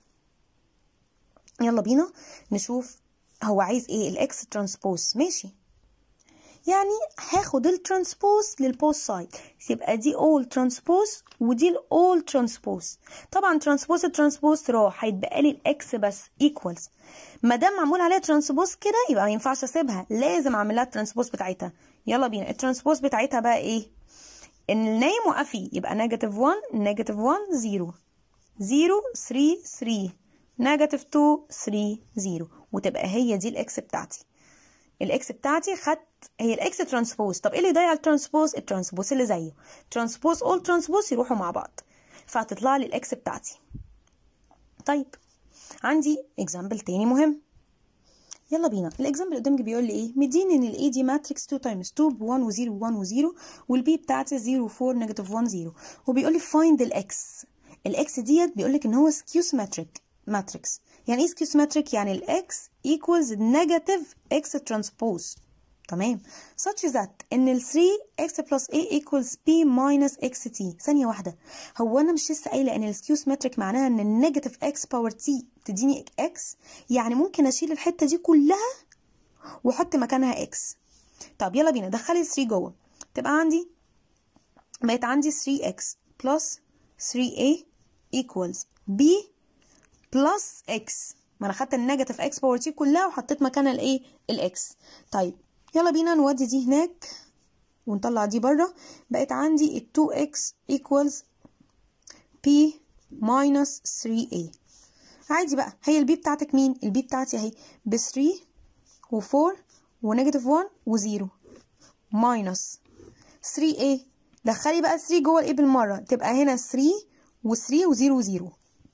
يلا بينا نشوف هو عايز ايه الاكس ترانسبوز ماشي يعني هاخد الترانسبوز للبوز سايد يبقى دي all ترانسبوز ودي الاول ترانسبوز طبعا ترانسبوز الترانسبوز راح هيتبقى لي الاكس بس ايكوالز ما دام معمول عليها ترانسبوز كده يبقى ما ينفعش اسيبها لازم اعمل لها الترانسبوز بتاعتها يلا بينا الترانسبوز بتاعتها بقى ايه ان النايم وقفي يبقى نيجاتيف 1 نيجاتيف 1 0 0 3 3 نيجاتيف 2 3 0 وتبقى هي دي الاكس بتاعتي الاكس بتاعتي خدت هي الاكس ترانسبوز طب ايه اللي يضيع الترانسبوز الترانسبوز اللي زيه ترانسبوز اول ترانسبوز يروحوا مع بعض فهتطلع لي الاكس بتاعتي طيب عندي اكزامبل تاني مهم يلا بينا الاكزامبل قدامك بيقول لي ايه مديني ان الاي دي ماتريكس 2 تايمز 2 ب 1 و0 و1 و0 والبي بتاعتي 0 4 نيجاتيف 1 0 وبيقول لي فايند الاكس الاكس ديت بيقول لك ان هو سكيو سيمتريك ماتريكس يعني ايه سكيو سيمتريك يعني الاكس equals نيجاتيف اكس ترانسبوز تمام such that ان ال 3 x plus a equals b minus xt ثانية واحدة هو أنا مش لسه قايلة إن السكيو سيمتريك معناها إن النيجاتيف x باور t تديني x يعني ممكن أشيل الحتة دي كلها وأحط مكانها x طب يلا بينا دخلي 3 جوه تبقى عندي بقت عندي 3x plus 3a equals b plus x ما انا خدت النيجاتيف x باور t كلها وحطيت مكانها الايه الاكس طيب يلا بينا نودي دي هناك ونطلع دي بره بقت عندي ال 2x equals p minus 3a عادي بقى هي البي بتاعتك مين البي بتاعتي اهي ب 3 و4 ونيجاتيف 1 و0 minus 3a دخلي بقى 3 جوه الايه بالمره تبقى هنا 3 و3 و0 و0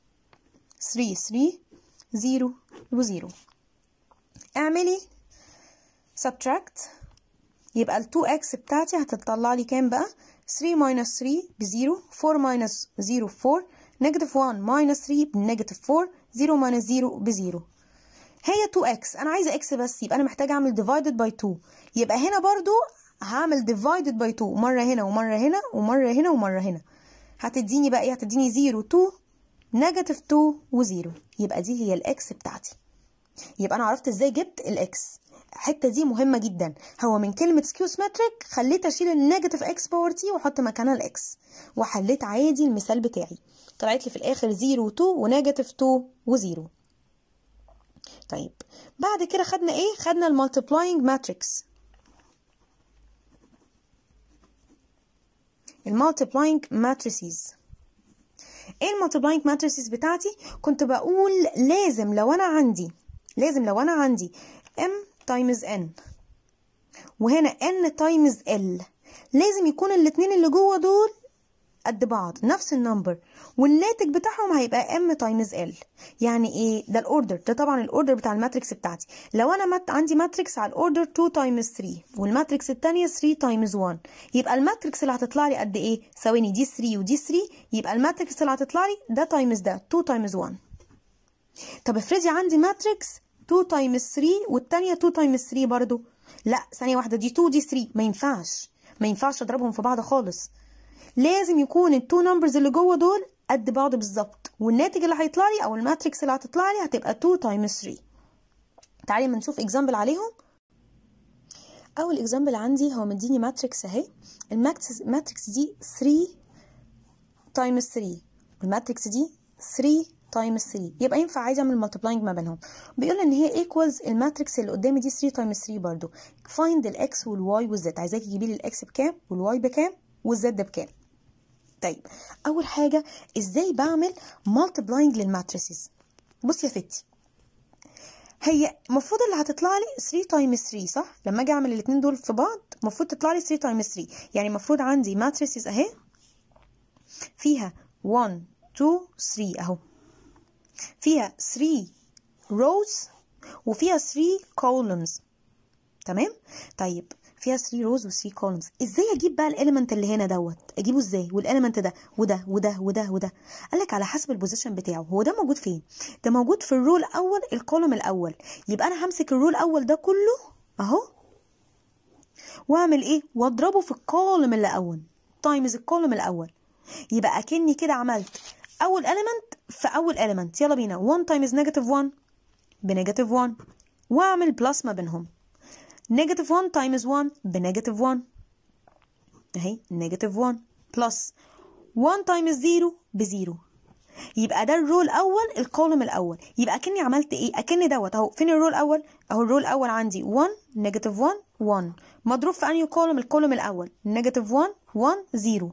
3 3 0 و0 اعملي subtract يبقى ال 2x بتاعتي هتطلع لي كام بقى 3 minus 3 ب 0 4 minus 0 4 negative 1 minus 3 ب negative 4 0 minus 0 ب 0 هي 2x انا عايزه x بس يبقى انا محتاجه اعمل divided by 2 يبقى هنا برضو هعمل divided by 2 مره هنا ومره هنا ومره هنا ومره هنا هتديني بقى ايه هتديني 0 2 negative 2 و0 يبقى دي هي الاكس بتاعتي يبقى انا عرفت ازاي جبت الاكس الحته دي مهمه جدا هو من كلمه سكيو سيمتريك خليت اشيل النيجاتيف اكس باور تي واحط مكانها الاكس وحليت عادي المثال بتاعي طلعت لي في الاخر 0 و2 ونيجاتيف 2 و0 طيب بعد كده خدنا ايه خدنا المالتيبلاينج ماتريكس المالتيبلاينج ماتريسيز ايه المالتيبلاينج ماتريسيز بتاعتي كنت بقول لازم لو انا عندي لازم لو انا عندي m تايمز n وهنا n تايمز l لازم يكون الاتنين اللي جوه دول قد بعض نفس النمبر والناتج بتاعهم هيبقى m تايمز l يعني ايه ده الاوردر ده طبعا الاوردر بتاع الماتريكس بتاعتي لو انا مت عندي ماتريكس على الاوردر 2 تايمز 3 والماتريكس الثانيه 3 تايمز 1 يبقى الماتريكس اللي هتطلع لي قد ايه ثواني دي 3 ودي 3 يبقى الماتريكس اللي هتطلع لي ده تايمز ده 2 تايمز 1 طب افرضي عندي ماتريكس 2 تايمز 3 والثانيه 2 تايمز 3 برضو لا ثانيه واحده دي 2 دي 3 ما ينفعش ما ينفعش اضربهم في بعض خالص لازم يكون التو نمبرز اللي جوه دول قد بعض بالظبط والناتج اللي هيطلع لي او الماتريكس اللي هتطلع لي هتبقى 2 تايمز 3 تعالي ما نشوف اكزامبل عليهم اول اكزامبل عندي هو مديني ماتريكس اهي الماتريكس دي 3 تايمز 3 والماتريكس دي 3 تايمز 3 يبقى ينفع عايز اعمل مالتيبلاينج ما بينهم بيقول ان هي ايكوالز الماتريكس اللي قدامي دي 3 تايمز 3 برضو فايند الاكس والواي والزد عايزاكي تجيبي لي الاكس بكام والواي بكام والزد بكام طيب اول حاجه ازاي بعمل مالتيبلاينج للماتريسز بصي يا ستي هي المفروض اللي هتطلع لي 3 تايمز 3 صح لما اجي اعمل الاثنين دول في بعض المفروض تطلع لي 3 تايمز 3 يعني المفروض عندي ماتريسز اهي فيها 1 2 3 اهو فيها 3 rows وفيها 3 columns تمام طيب فيها 3 روز و 3 كولمز ازاي اجيب بقى الاليمنت اللي هنا دوت اجيبه ازاي والاليمنت ده وده وده وده وده قال لك على حسب البوزيشن بتاعه هو ده موجود فين ده موجود في الرول الاول الكولوم الاول يبقى انا همسك الرول الاول ده كله اهو واعمل ايه واضربه في الكولوم اللي اول تايمز الكولوم الاول يبقى اكني كده عملت اول اليمنت في اول اليمنت يلا بينا 1 تايمز نيجاتيف 1 بنيجاتيف 1 واعمل بلس ما بينهم نيجاتيف 1 تايمز 1 بنيجاتيف 1 اهي نيجاتيف 1 بلس 1 تايمز 0 بزيرو يبقى ده الرول الاول الكولوم الاول يبقى اكني عملت ايه اكني دوت اهو فين الرول الاول اهو الرول الاول عندي 1 نيجاتيف 1 1 مضروب في انهي كولوم الكولوم الاول نيجاتيف 1 1 0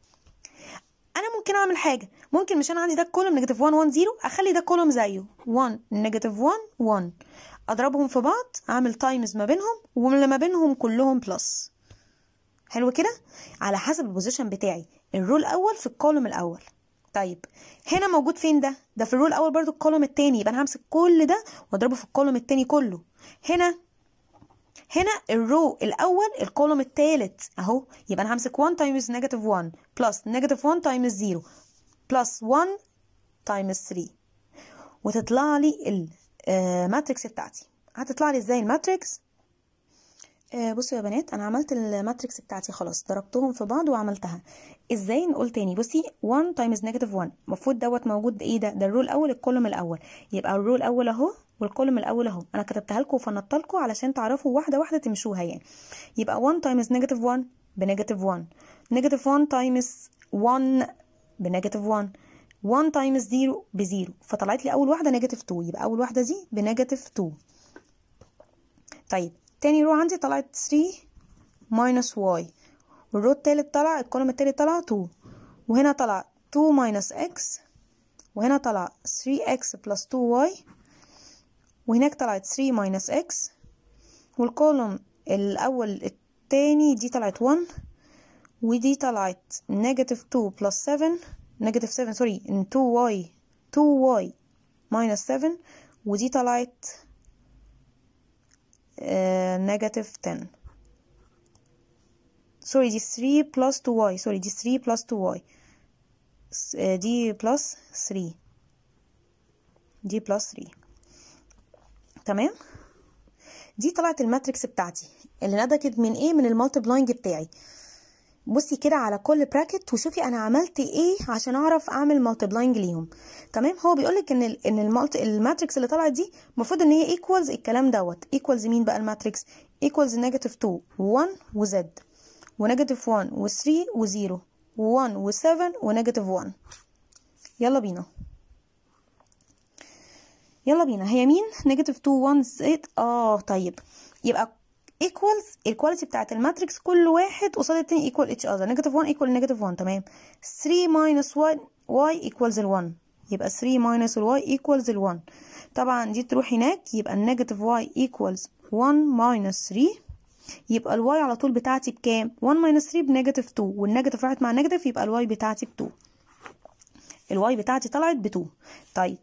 انا ممكن اعمل حاجه ممكن مش انا عندي ده الكولوم نيجاتيف 1 1 0 اخلي ده كولوم زيه 1 نيجاتيف 1 1 اضربهم في بعض اعمل تايمز ما بينهم وما بينهم كلهم بلس حلو كده على حسب البوزيشن بتاعي الرول الاول في الكولوم الاول طيب هنا موجود فين ده ده في الرول الاول برضو الكولوم التاني يبقى انا همسك كل ده واضربه في الكولوم التاني كله هنا هنا الرو الاول الكولوم التالت اهو يبقى انا همسك 1 تايمز نيجاتيف 1 بلس نيجاتيف 1 تايمز 0 بلس 1 تايمز 3 وتطلع لي الماتريكس بتاعتي هتطلع لي ازاي الماتريكس آه بصوا يا بنات انا عملت الماتريكس بتاعتي خلاص ضربتهم في بعض وعملتها ازاي نقول تاني بصي 1 تايمز نيجاتيف 1 المفروض دوت موجود ايه ده ده الرول الاول الكولوم الاول يبقى الرول الاول اهو والكولوم الاول اهو انا كتبتها لكم وفنطت لكم علشان تعرفوا واحده واحده تمشوها يعني يبقى 1 تايمز نيجاتيف 1 بنيجاتيف 1 نيجاتيف 1 تايمز 1 بنيجاتيف 1 1 تايمز 0 بزيرو فطلعت لي اول واحده نيجاتيف 2 يبقى اول واحده دي بنيجاتيف 2 طيب تاني رو عندي طلعت 3 ماينس واي والرو التالت طلع الكولوم التالت طلع 2 وهنا طلع 2 ماينس اكس وهنا طلع 3x بلس 2y وهناك طلعت 3 ماينس اكس والكولوم الاول التاني دي طلعت 1 ودي طلعت نيجاتيف 2 بلس 7 نيجاتيف 7 سوري 2y 2y ماينس 7 ودي طلعت نيجاتيف 10 سوري دي 3 بلس 2y سوري دي 3 بلس 2y دي بلس 3 دي بلس 3 تمام دي طلعت الماتريكس بتاعتي اللي نتجت من ايه من المالتيبلاينج بتاعي بصي كده على كل براكت وشوفي انا عملت ايه عشان اعرف اعمل مالتيبلاينج ليهم تمام هو بيقول لك ان ال ان المالت الماتريكس اللي طلعت دي المفروض ان هي ايكوالز الكلام دوت ايكوالز مين بقى الماتريكس ايكوالز نيجاتيف 2 و1 وزد ونيجاتيف 1 و3 و0 و1 و7 ونيجاتيف 1 يلا بينا يلا بينا هي مين نيجاتيف 2 1 8 اه طيب يبقى ايكوالز الكواليتي بتاعت الماتريكس كل واحد قصاد التاني ايكوال اتش اذر نيجاتيف 1 ايكوال نيجاتيف 1 تمام 3 ماينس 1 واي ايكوالز ال 1 يبقى 3 ماينس الواي ايكوالز ال 1 طبعا دي تروح هناك يبقى النيجاتيف واي ايكوالز 1 ماينس 3 يبقى الواي على طول بتاعتي بكام 1 ماينس 3 بنيجاتيف 2 والنيجاتيف راحت مع النيجاتيف يبقى الواي بتاعتي ب 2 الواي بتاعتي طلعت ب 2 طيب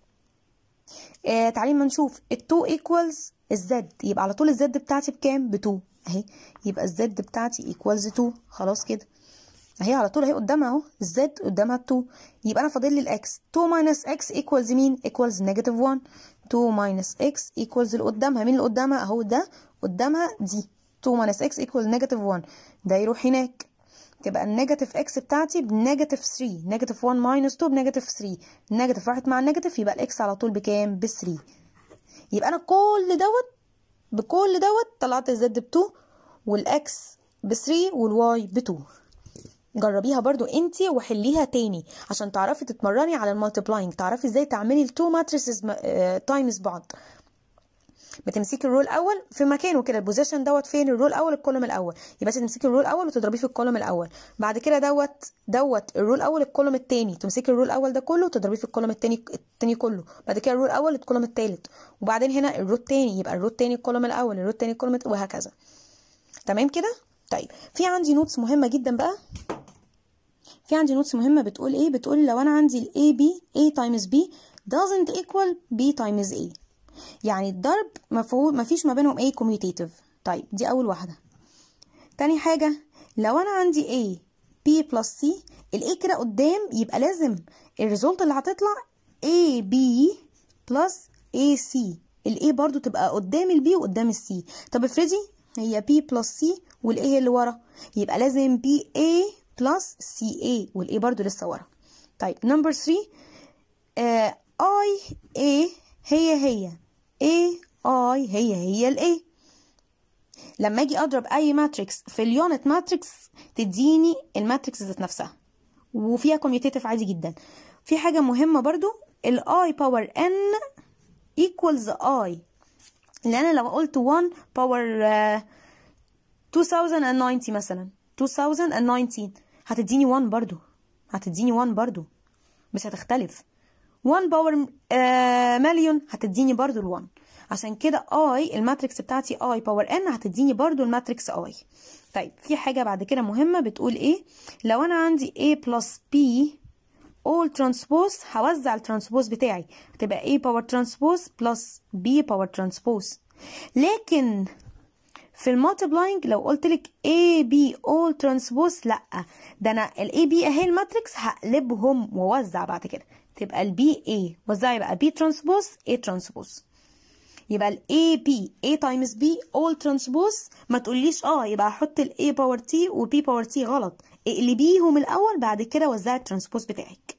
آه تعالي ما نشوف ال 2 ايكوالز الزد يبقى على طول الزد بتاعتي بكام ب 2 اهي يبقى الزد بتاعتي ايكوالز 2 خلاص كده اهي على طول اهي قدامها اهو الزد قدامها 2 يبقى انا فاضل لي الاكس 2 ماينس اكس ايكوالز مين ايكوالز نيجاتيف 1 2 ماينس اكس ايكوالز اللي قدامها مين اللي قدامها اهو ده قدامها دي 2 ماينس اكس ايكوال نيجاتيف 1 ده يروح هناك تبقى النيجاتيف اكس بتاعتي بنيجاتيف 3 نيجاتيف 1 ماينس 2 بنيجاتيف 3 النيجاتيف راحت مع النيجاتيف يبقى الاكس على طول بكام ب 3 يبقى انا كل دوت بكل دوت طلعت الزد ب 2 والاكس ب 3 والواي ب 2 جربيها برضو انتي وحليها تاني عشان تعرفي تتمرني على المالتيبلاينج تعرفي ازاي تعملي التو ماتريسز تايمز بعض بتمسكي الرول الاول في مكانه كده البوزيشن دوت فين الرول الاول الكولوم الاول يبقى تمسكي الرول الاول وتضربيه في الكولوم الاول بعد كده دوت دوت الرول الاول الكولوم الثاني تمسكي الرول الاول ده كله وتضربيه في الكولوم الثاني الثاني كله بعد كده الرول الاول الكولوم الثالث وبعدين هنا الرول الثاني يبقى الرول الثاني الكولوم الاول الرول الثاني الكولوم وهكذا تمام كده طيب في عندي نوتس مهمه جدا بقى في عندي نوتس مهمه بتقول ايه بتقول لو انا عندي ال A B A times B doesn't equal B times A يعني الضرب مفهوم مفيش ما بينهم A commutative طيب دي اول واحده تاني حاجه لو انا عندي A B plus C ال A كده قدام يبقى لازم الريزولت اللي هتطلع A B plus A C ال A برضو تبقى قدام ال B وقدام ال C طب افرضي هي B plus C وال A هي اللي ورا يبقى لازم B A بلس سي اي والاي برضو لسه ورا طيب نمبر 3 اي اي هي هي اي اي هي هي الاي لما اجي اضرب اي ماتريكس في اليونت ماتريكس تديني الماتريكس ذات نفسها وفيها كوميوتيتيف عادي جدا في حاجه مهمه برضو الاي باور ان ايكوالز اي لان انا لو قلت 1 باور 2090 مثلا 2019 هتديني 1 برضو هتديني 1 برضو مش هتختلف 1 باور آه مليون هتديني برضو ال 1 عشان كده اي الماتريكس بتاعتي اي باور ان هتديني برضو الماتريكس اي طيب في حاجه بعد كده مهمه بتقول ايه لو انا عندي a بلس b all transpose هوزع الترانسبوز بتاعي هتبقى a باور ترانسبوز بلس b باور ترانسبوز لكن في المالتيبلاينج لو قلت لك A B all transpose لا ده انا ال A B اهي الماتريكس هقلبهم واوزع بعد كده تبقى ال B A وزعي بقى B transpose A transpose يبقى ال A B A times B all transpose ما تقوليش اه يبقى هحط ال A باور T و B باور T غلط اقلبيهم الاول بعد كده وزعي الترانسبوز بتاعك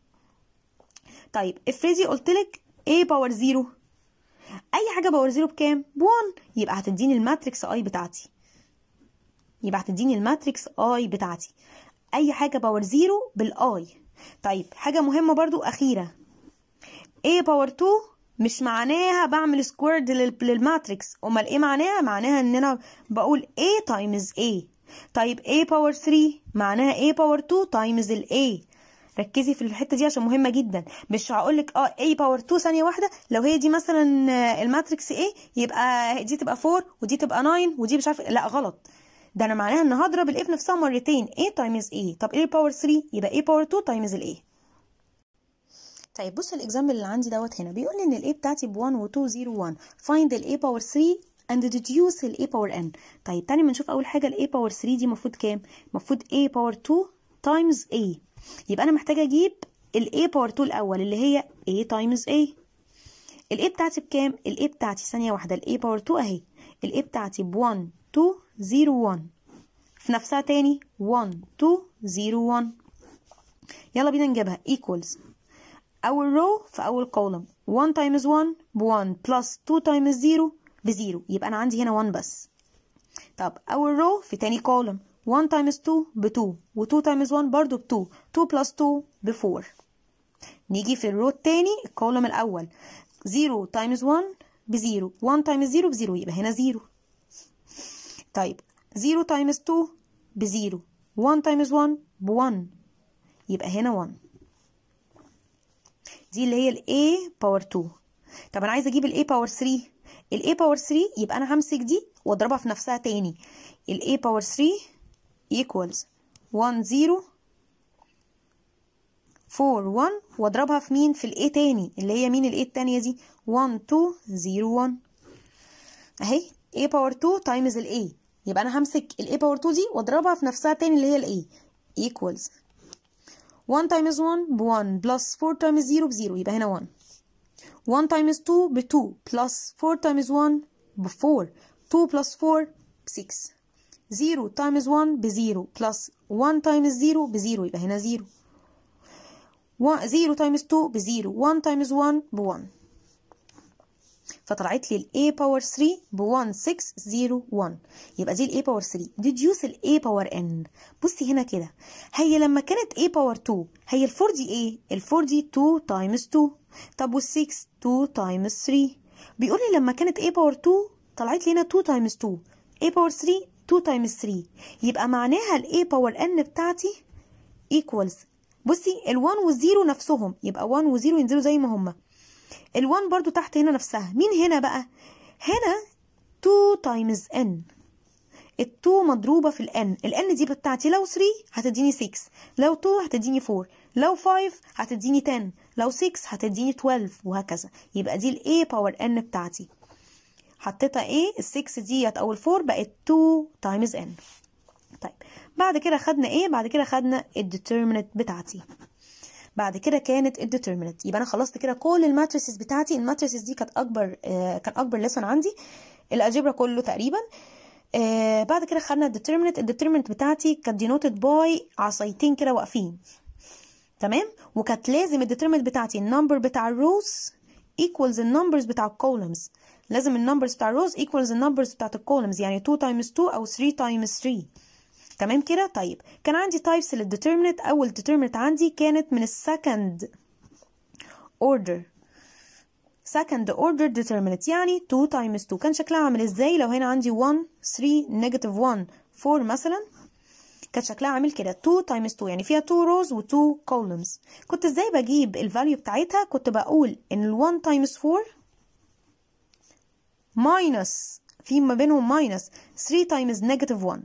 طيب افرضي قلت لك A باور 0 اي حاجه باور زيرو بكام ب1 يبقى هتديني الماتريكس اي بتاعتي يبقى هتديني الماتريكس اي بتاعتي اي حاجه باور زيرو بالاي طيب حاجه مهمه برضو اخيره a باور 2 مش معناها بعمل سكويرد للماتريكس امال ايه معناها معناها ان انا بقول a تايمز a طيب a باور 3 معناها a باور 2 تايمز ال a ركزي في الحته دي عشان مهمه جدا مش هقول لك اه a باور 2 ثانيه واحده لو هي دي مثلا الماتريكس A يبقى دي تبقى 4 ودي تبقى 9 ودي مش عارفه لا غلط ده انا معناها ان هضرب الاف نفسها مرتين a تايمز a طب a باور 3 يبقى a باور 2 تايمز ال a طيب بص الاكزامبل اللي عندي دوت هنا بيقول لي ان ال a بتاعتي ب 1 و 2 0 1 find ال a باور 3 and deduce ال a باور n طيب تاني ما نشوف اول حاجه ال a باور 3 دي المفروض كام المفروض a باور 2 تايمز a يبقى انا محتاجه اجيب ال a باور 2 الاول اللي هي a تايمز a ال a بتاعتي بكام ال a بتاعتي ثانيه واحده ال a باور 2 اهي ال a بتاعتي ب 1 2 0 1 في نفسها تاني 1 2 0 1 يلا بينا نجيبها equals أول row في أول column 1 times 1 ب 1 plus 2 times 0 ب 0 يبقى أنا عندي هنا 1 بس طب أول row في تاني column 1 times 2 ب 2 و 2 times 1 برضو ب 2 2 plus 2 ب 4 نيجي في الرو التاني الكولوم الأول 0 times 1 ب 0 1 times 0 ب 0 يبقى هنا 0 طيب 0 times 2 ب 0 1 times 1 ب 1 يبقى هنا 1 دي اللي هي ال A باور 2 طب انا عايزه اجيب ال A باور 3 ال A باور 3 يبقى انا همسك دي واضربها في نفسها تاني ال A باور 3 equals 1 0 4 1 واضربها في مين في ال A تاني اللي هي مين ال A التانية دي 1 2 0 1 اهي A باور 2 تايمز ال A يبقى انا همسك ال A باور 2 دي واضربها في نفسها تاني اللي هي ال A equals 1 times 1 ب 1 plus 4 times 0 ب 0 يبقى هنا 1 1 times 2 ب 2 plus 4 times 1 ب 4 2 plus 4 ب 6 0 times 1 ب 0 plus 1 times 0 ب 0 يبقى هنا 0 0 times 2 ب 0 1 times 1 ب 1 فطلعت لي ال A باور 3 ب 1601 يبقى دي ال A باور 3 deduce ال A باور N بصي هنا كده هي لما كانت A باور 2 هي ال 4 دي ايه؟ ال 4 دي 2 times 2 طب وال 6 2 times 3 بيقول لي لما كانت A باور 2 طلعت لي هنا 2 times 2 A باور 3 2 times 3 يبقى معناها ال A باور N بتاعتي equals بصي ال 1 وال 0 نفسهم يبقى 1 و 0 ينزلوا زي ما هما ال1 برضو تحت هنا نفسها مين هنا بقى هنا 2 times n ال2 مضروبة في الn الn دي بتاعتي لو 3 هتديني 6 لو 2 هتديني 4 لو 5 هتديني 10 لو 6 هتديني 12 وهكذا يبقى دي ال a باور n بتاعتي حطيتها ايه ال 6 ديت او ال 4 بقت 2 times n طيب بعد كده خدنا ايه بعد كده خدنا الديترمينت بتاعتي بعد كده كانت الديترمينت يبقى انا خلصت كده كل الماتريسز بتاعتي الماتريسز دي كانت اكبر آه كان اكبر ليسون عندي الالجبرا كله تقريبا آه بعد كده خدنا الديترمينت الديترمينت بتاعتي كانت دينوتد باي عصايتين كده واقفين تمام وكانت لازم الديترمينت بتاعتي النمبر بتاع الروز equals النمبرز بتاع الكولمز لازم النمبرز بتاع الروز equals النمبرز بتاعت الكولمز يعني 2 times 2 او 3 times 3 تمام كده طيب كان عندي تايبس للديترمينت اول ديترمينت عندي كانت من السكند اوردر second order determinant يعني 2 times 2 كان شكلها عامل ازاي لو هنا عندي 1 3 negative 1 4 مثلا كان شكلها عامل كده 2 times 2 يعني فيها 2 rows و 2 columns كنت ازاي بجيب الفاليو بتاعتها كنت بقول ان ال 1 times 4 minus في ما بينهم minus 3 times negative 1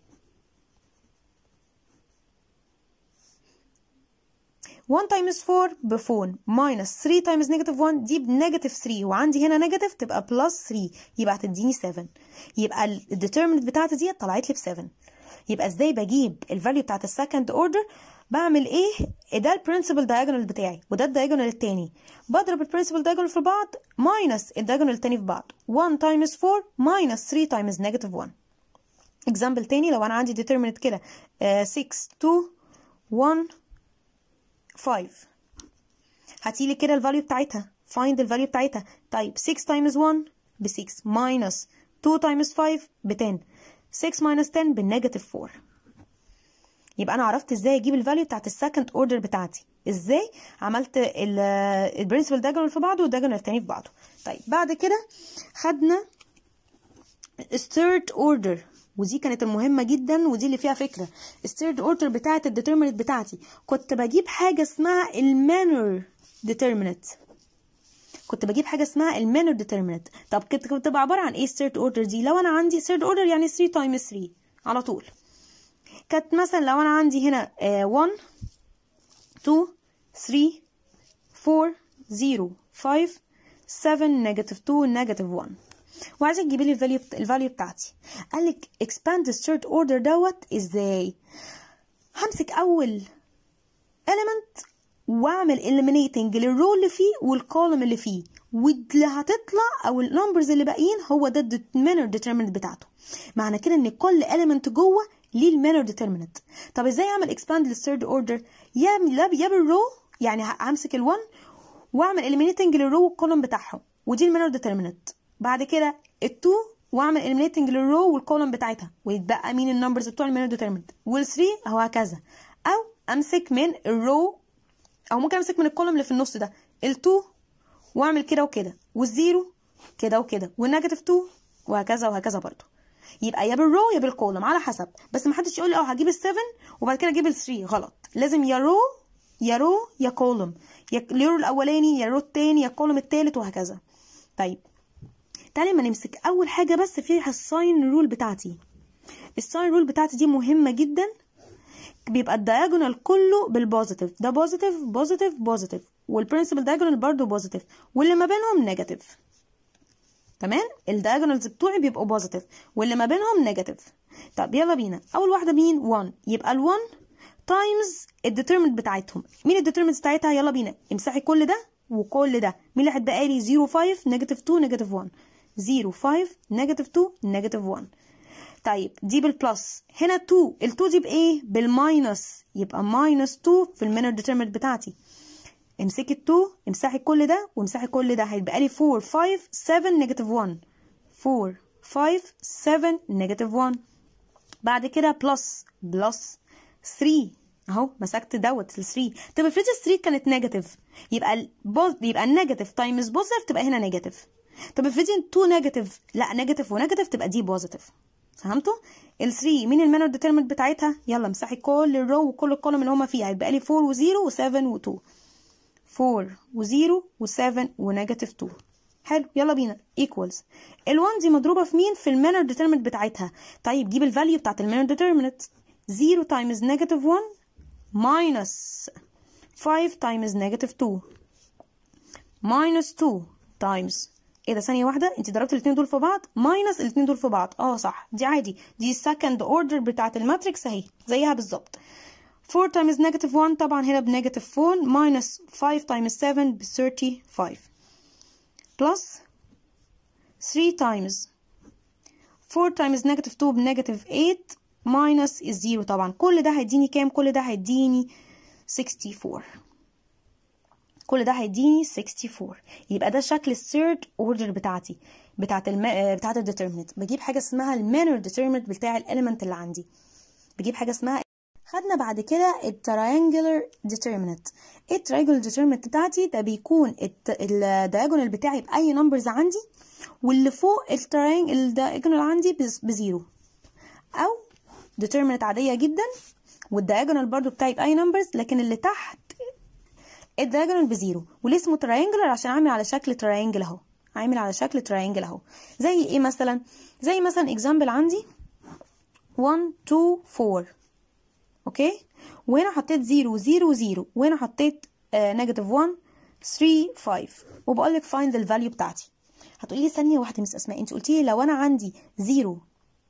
1 times 4 ب 4 minus 3 times negative 1 دي بنيجاتيف 3 وعندي هنا نيجاتيف تبقى بلس 3 يبقى هتديني 7 يبقى الديترمنت بتاعتي دي طلعت لي ب 7 يبقى ازاي بجيب الفاليو بتاعت السكند اوردر بعمل ايه ده البرنسبل دايجونال بتاعي وده الدايجونال التاني بضرب البرنسبل دايجونال في بعض ماينس الدايجونال التاني في بعض 1 times 4 minus 3 times negative 1 اكزامبل تاني لو انا عندي determinant كده uh, 6 2 1 5 هاتيلي كده الفاليو بتاعتها find الفاليو بتاعتها طيب 6 times 1 ب 6 minus 2 times 5 ب 10 6 minus 10 بالنيجاتيف 4 يبقى انا عرفت ازاي اجيب الفاليو بتاعت السكند اوردر بتاعتي ازاي عملت البرنسبل دايجونال في بعضه والدايجونال التاني في بعضه طيب بعد كده خدنا الثيرد اوردر ودي كانت المهمه جدا ودي اللي فيها فكره الثيرد اوردر بتاعت الديترمينت بتاعتي كنت بجيب حاجه اسمها المانر ديترمينت كنت بجيب حاجه اسمها المانر ديترمينت طب كنت بتبقى عباره عن ايه الثيرد اوردر دي لو انا عندي ثيرد اوردر يعني 3 تايمز 3 على طول كانت مثلا لو انا عندي هنا 1 2 3 4 0 5 7 نيجاتيف 2 نيجاتيف 1 وعايزه تجيبي لي الفاليو الفاليو بتاعتي قال لك expand the third order دوت ازاي همسك اول element واعمل eliminating للرو اللي فيه والكولوم اللي فيه واللي هتطلع او النمبرز اللي باقيين هو ده المانر ديترمينت بتاعته معنى كده ان كل element جوه ليه المانر ديترمينت طب ازاي اعمل اكسباند للثيرد اوردر يا يا بالرو يعني همسك ال1 واعمل eliminating للرو والكولوم بتاعهم ودي المانر ديترمينت بعد كده ال2 واعمل eliminating للرو والكولوم بتاعتها ويتبقى مين النمبرز بتوع المانر ديترمينت وال3 هو هكذا او امسك من الرو او ممكن امسك من الكولوم اللي في النص ده ال2 واعمل كده وكده والزيرو كده وكده والنيجاتيف 2 وهكذا وهكذا برضه يبقى يا بالرو يا بالكولوم على حسب بس ما حدش يقول لي اه هجيب ال7 وبعد كده اجيب ال3 غلط لازم يا رو يا رو يا كولوم يا الرو الاولاني يا الرو التاني يا الكولوم التالت وهكذا طيب تعالي ما نمسك اول حاجه بس فيها الساين رول بتاعتي الساين رول بتاعتي دي مهمه جدا بيبقى الدايجونال كله بالبوزيتيف ده بوزيتيف بوزيتيف بوزيتيف والبرنسبل دايجونال برضه بوزيتيف واللي ما بينهم نيجاتيف تمام الدايجونالز بتوعي بيبقوا بوزيتيف واللي ما بينهم نيجاتيف طب يلا بينا اول واحده مين 1 يبقى ال1 تايمز الديترمنت بتاعتهم مين الديترمنت بتاعتها يلا بينا امسحي كل ده وكل ده مين اللي هتبقى لي 0 5 نيجاتيف 2 نيجاتيف 1 0 5 نيجاتيف 2 نيجاتيف 1 طيب دي بالبلس هنا 2 ال 2 دي بايه بالماينس يبقى ماينس 2 في المينر ديترمنت بتاعتي امسكي ال 2 امسحي كل ده وامسحي كل ده هيبقى لي 4 5 7 نيجاتيف 1 4 5 7 نيجاتيف 1 بعد كده بلس بلس 3 اهو مسكت دوت ال 3 طب افرضي ال 3 كانت نيجاتيف يبقى البوز يبقى النيجاتيف تايمز بوزيتيف تبقى هنا نيجاتيف طب افرضي 2 نيجاتيف لا نيجاتيف ونيجاتيف تبقى دي بوزيتيف فهمتوا ال 3 مين المانر ديترمنت بتاعتها يلا امسحي كل الرو وكل الكولوم اللي هما فيها هيبقى لي 4 و0 و7 و2 4 و0 و7 ونيجاتيف 2 حلو يلا بينا equals ال1 دي مضروبه في مين في المانر ديترمنت بتاعتها طيب جيب الفاليو بتاعت المانر ديترمنت 0 times negative 1 minus 5 times negative 2 minus 2 times ايه ده ثانية واحدة انت ضربت الاتنين دول في بعض minus الاتنين دول في بعض اه صح دي عادي دي second order بتاعت الماتريكس اهي زيها بالظبط 4 times negative 1 طبعا هنا بنيجاتيف 4 minus 5 times 7 ب 35 plus 3 times 4 times negative 2 بنيجاتيف 8 ماينس الزيرو طبعا كل ده هيديني كام كل ده هيديني 64 كل ده هيديني 64 يبقى ده شكل الثيرد اوردر بتاعتي بتاعت الم... بتاعت الديترمنت بجيب حاجه اسمها المانر ديترمنت بتاع الاليمنت اللي عندي بجيب حاجه اسمها خدنا بعد كده التراينجلر ديترمنت ايه التراينجلر ديترمنت بتاعتي ده بيكون الدايجونال بتاعي باي نمبرز عندي واللي فوق التراينجل الدايجونال عندي بزيرو او ديترمنت عاديه جدا والدايجونال برضو بتاعي باي نمبرز لكن اللي تحت الدايجونال بزيرو وليه اسمه تراينجلر عشان عامل على شكل تراينجل اهو عامل على شكل تراينجل اهو زي ايه مثلا زي مثلا اكزامبل عندي 1 2 4 اوكي وهنا حطيت 0 0 0 وهنا حطيت نيجاتيف 1 3 5 وبقول لك فايند الفاليو بتاعتي هتقولي لي ثانيه واحده مس اسماء انت قلتي لي لو انا عندي 0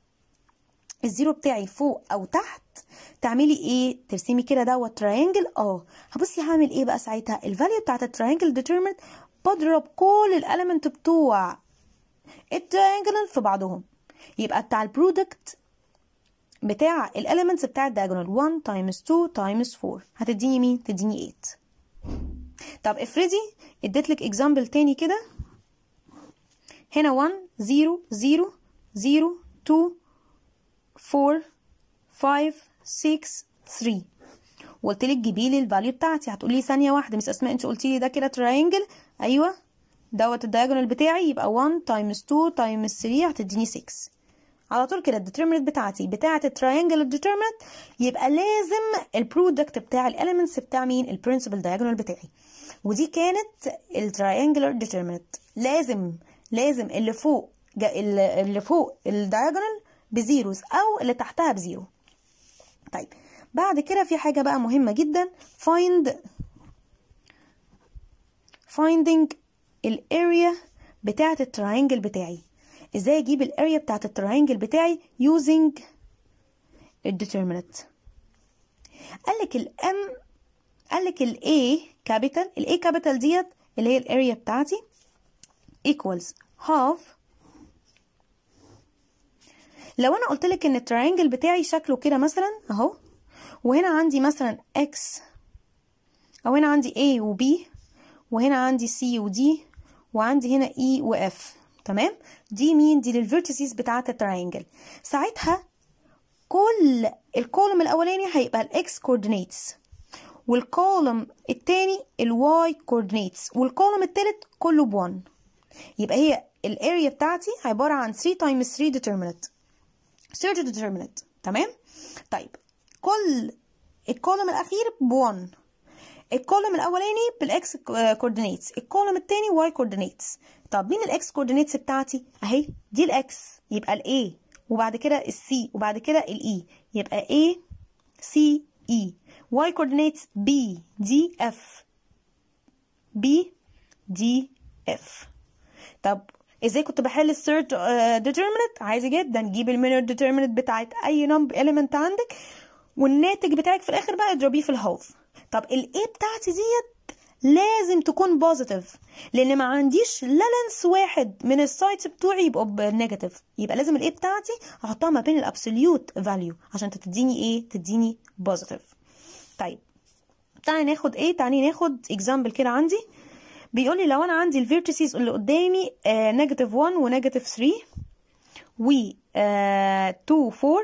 الزيرو بتاعي فوق او تحت تعملي ايه ترسمي كده دوت تراينجل اه هبصي هعمل ايه بقى ساعتها الفاليو بتاعت التراينجل ديترمنت بضرب كل الاليمنت بتوع التراينجل في بعضهم يبقى بتاع البرودكت بتاع الاليمنتس بتاع الدايجونال 1 تايمز 2 تايمز 4 هتديني مين تديني 8 طب افرضي اديت لك اكزامبل تاني كده هنا 1 0 0 0 2 4 5 6 3 وقلت لك جيبي لي الفاليو بتاعتي هتقولي لي ثانيه واحده مس اسماء انت قلتي لي ده كده تراينجل ايوه دوت الدايجونال بتاعي يبقى 1 تايمز 2 تايمز 3 هتديني 6 على طول كده الديترمنت بتاعتي بتاعه التراينجل الديترمنت يبقى لازم البرودكت بتاع الاليمنتس بتاع مين البرنسبل دايجونال بتاعي ودي كانت التراينجلر ديترمنت لازم لازم اللي فوق اللي فوق الدايجونال بزيروز او اللي تحتها بزيرو طيب بعد كده في حاجه بقى مهمه جدا find finding الاريا بتاعه التراينجل بتاعي ازاي اجيب الاريا بتاعه التراينجل بتاعي using الديترمينت قال لك الام قال لك الاي كابيتال الاي كابيتال ديت اللي هي الاريا بتاعتي equals half لو انا قلت لك ان التراينجل بتاعي شكله كده مثلا اهو وهنا عندي مثلا x او هنا عندي A و B وهنا عندي C و D وعندي هنا E و F تمام دي مين دي للفيرتيسز بتاعه التراينجل ساعتها كل الكولوم الاولاني هيبقى الاكس كوردينيتس والكولوم التاني الواي كوردينيتس والكولوم التالت كله ب1 يبقى هي الاريا بتاعتي عباره عن 3 times 3 determinant third determinant تمام طيب كل الكولوم الاخير ب1 الكولوم الاولاني بالاكس كوردينيتس الكولوم التاني واي كوردينيتس طب مين الاكس كوردينيتس بتاعتي اهي دي الاكس يبقى الاي وبعد كده السي وبعد كده الاي يبقى A C E y coordinates B D F B D F طب ازاي كنت بحل الثيرد determinant عادي جدا جيب المينر determinant بتاعت اي نمبر element عندك والناتج بتاعك في الاخر بقى اضربيه في الهاف طب الاي بتاعتي ديت لازم تكون بوزيتيف لان ما عنديش لا لينس واحد من السايتس بتوعي يبقوا بنيجاتيف يبقى لازم الايه بتاعتي احطها ما بين الابسوليوت فاليو عشان تديني ايه تديني بوزيتيف طيب تعالي ناخد ايه تعالي ناخد اكزامبل كده عندي بيقول لي لو انا عندي الفيرتيسز اللي قدامي نيجاتيف 1 ونيجاتيف 3 و 2 4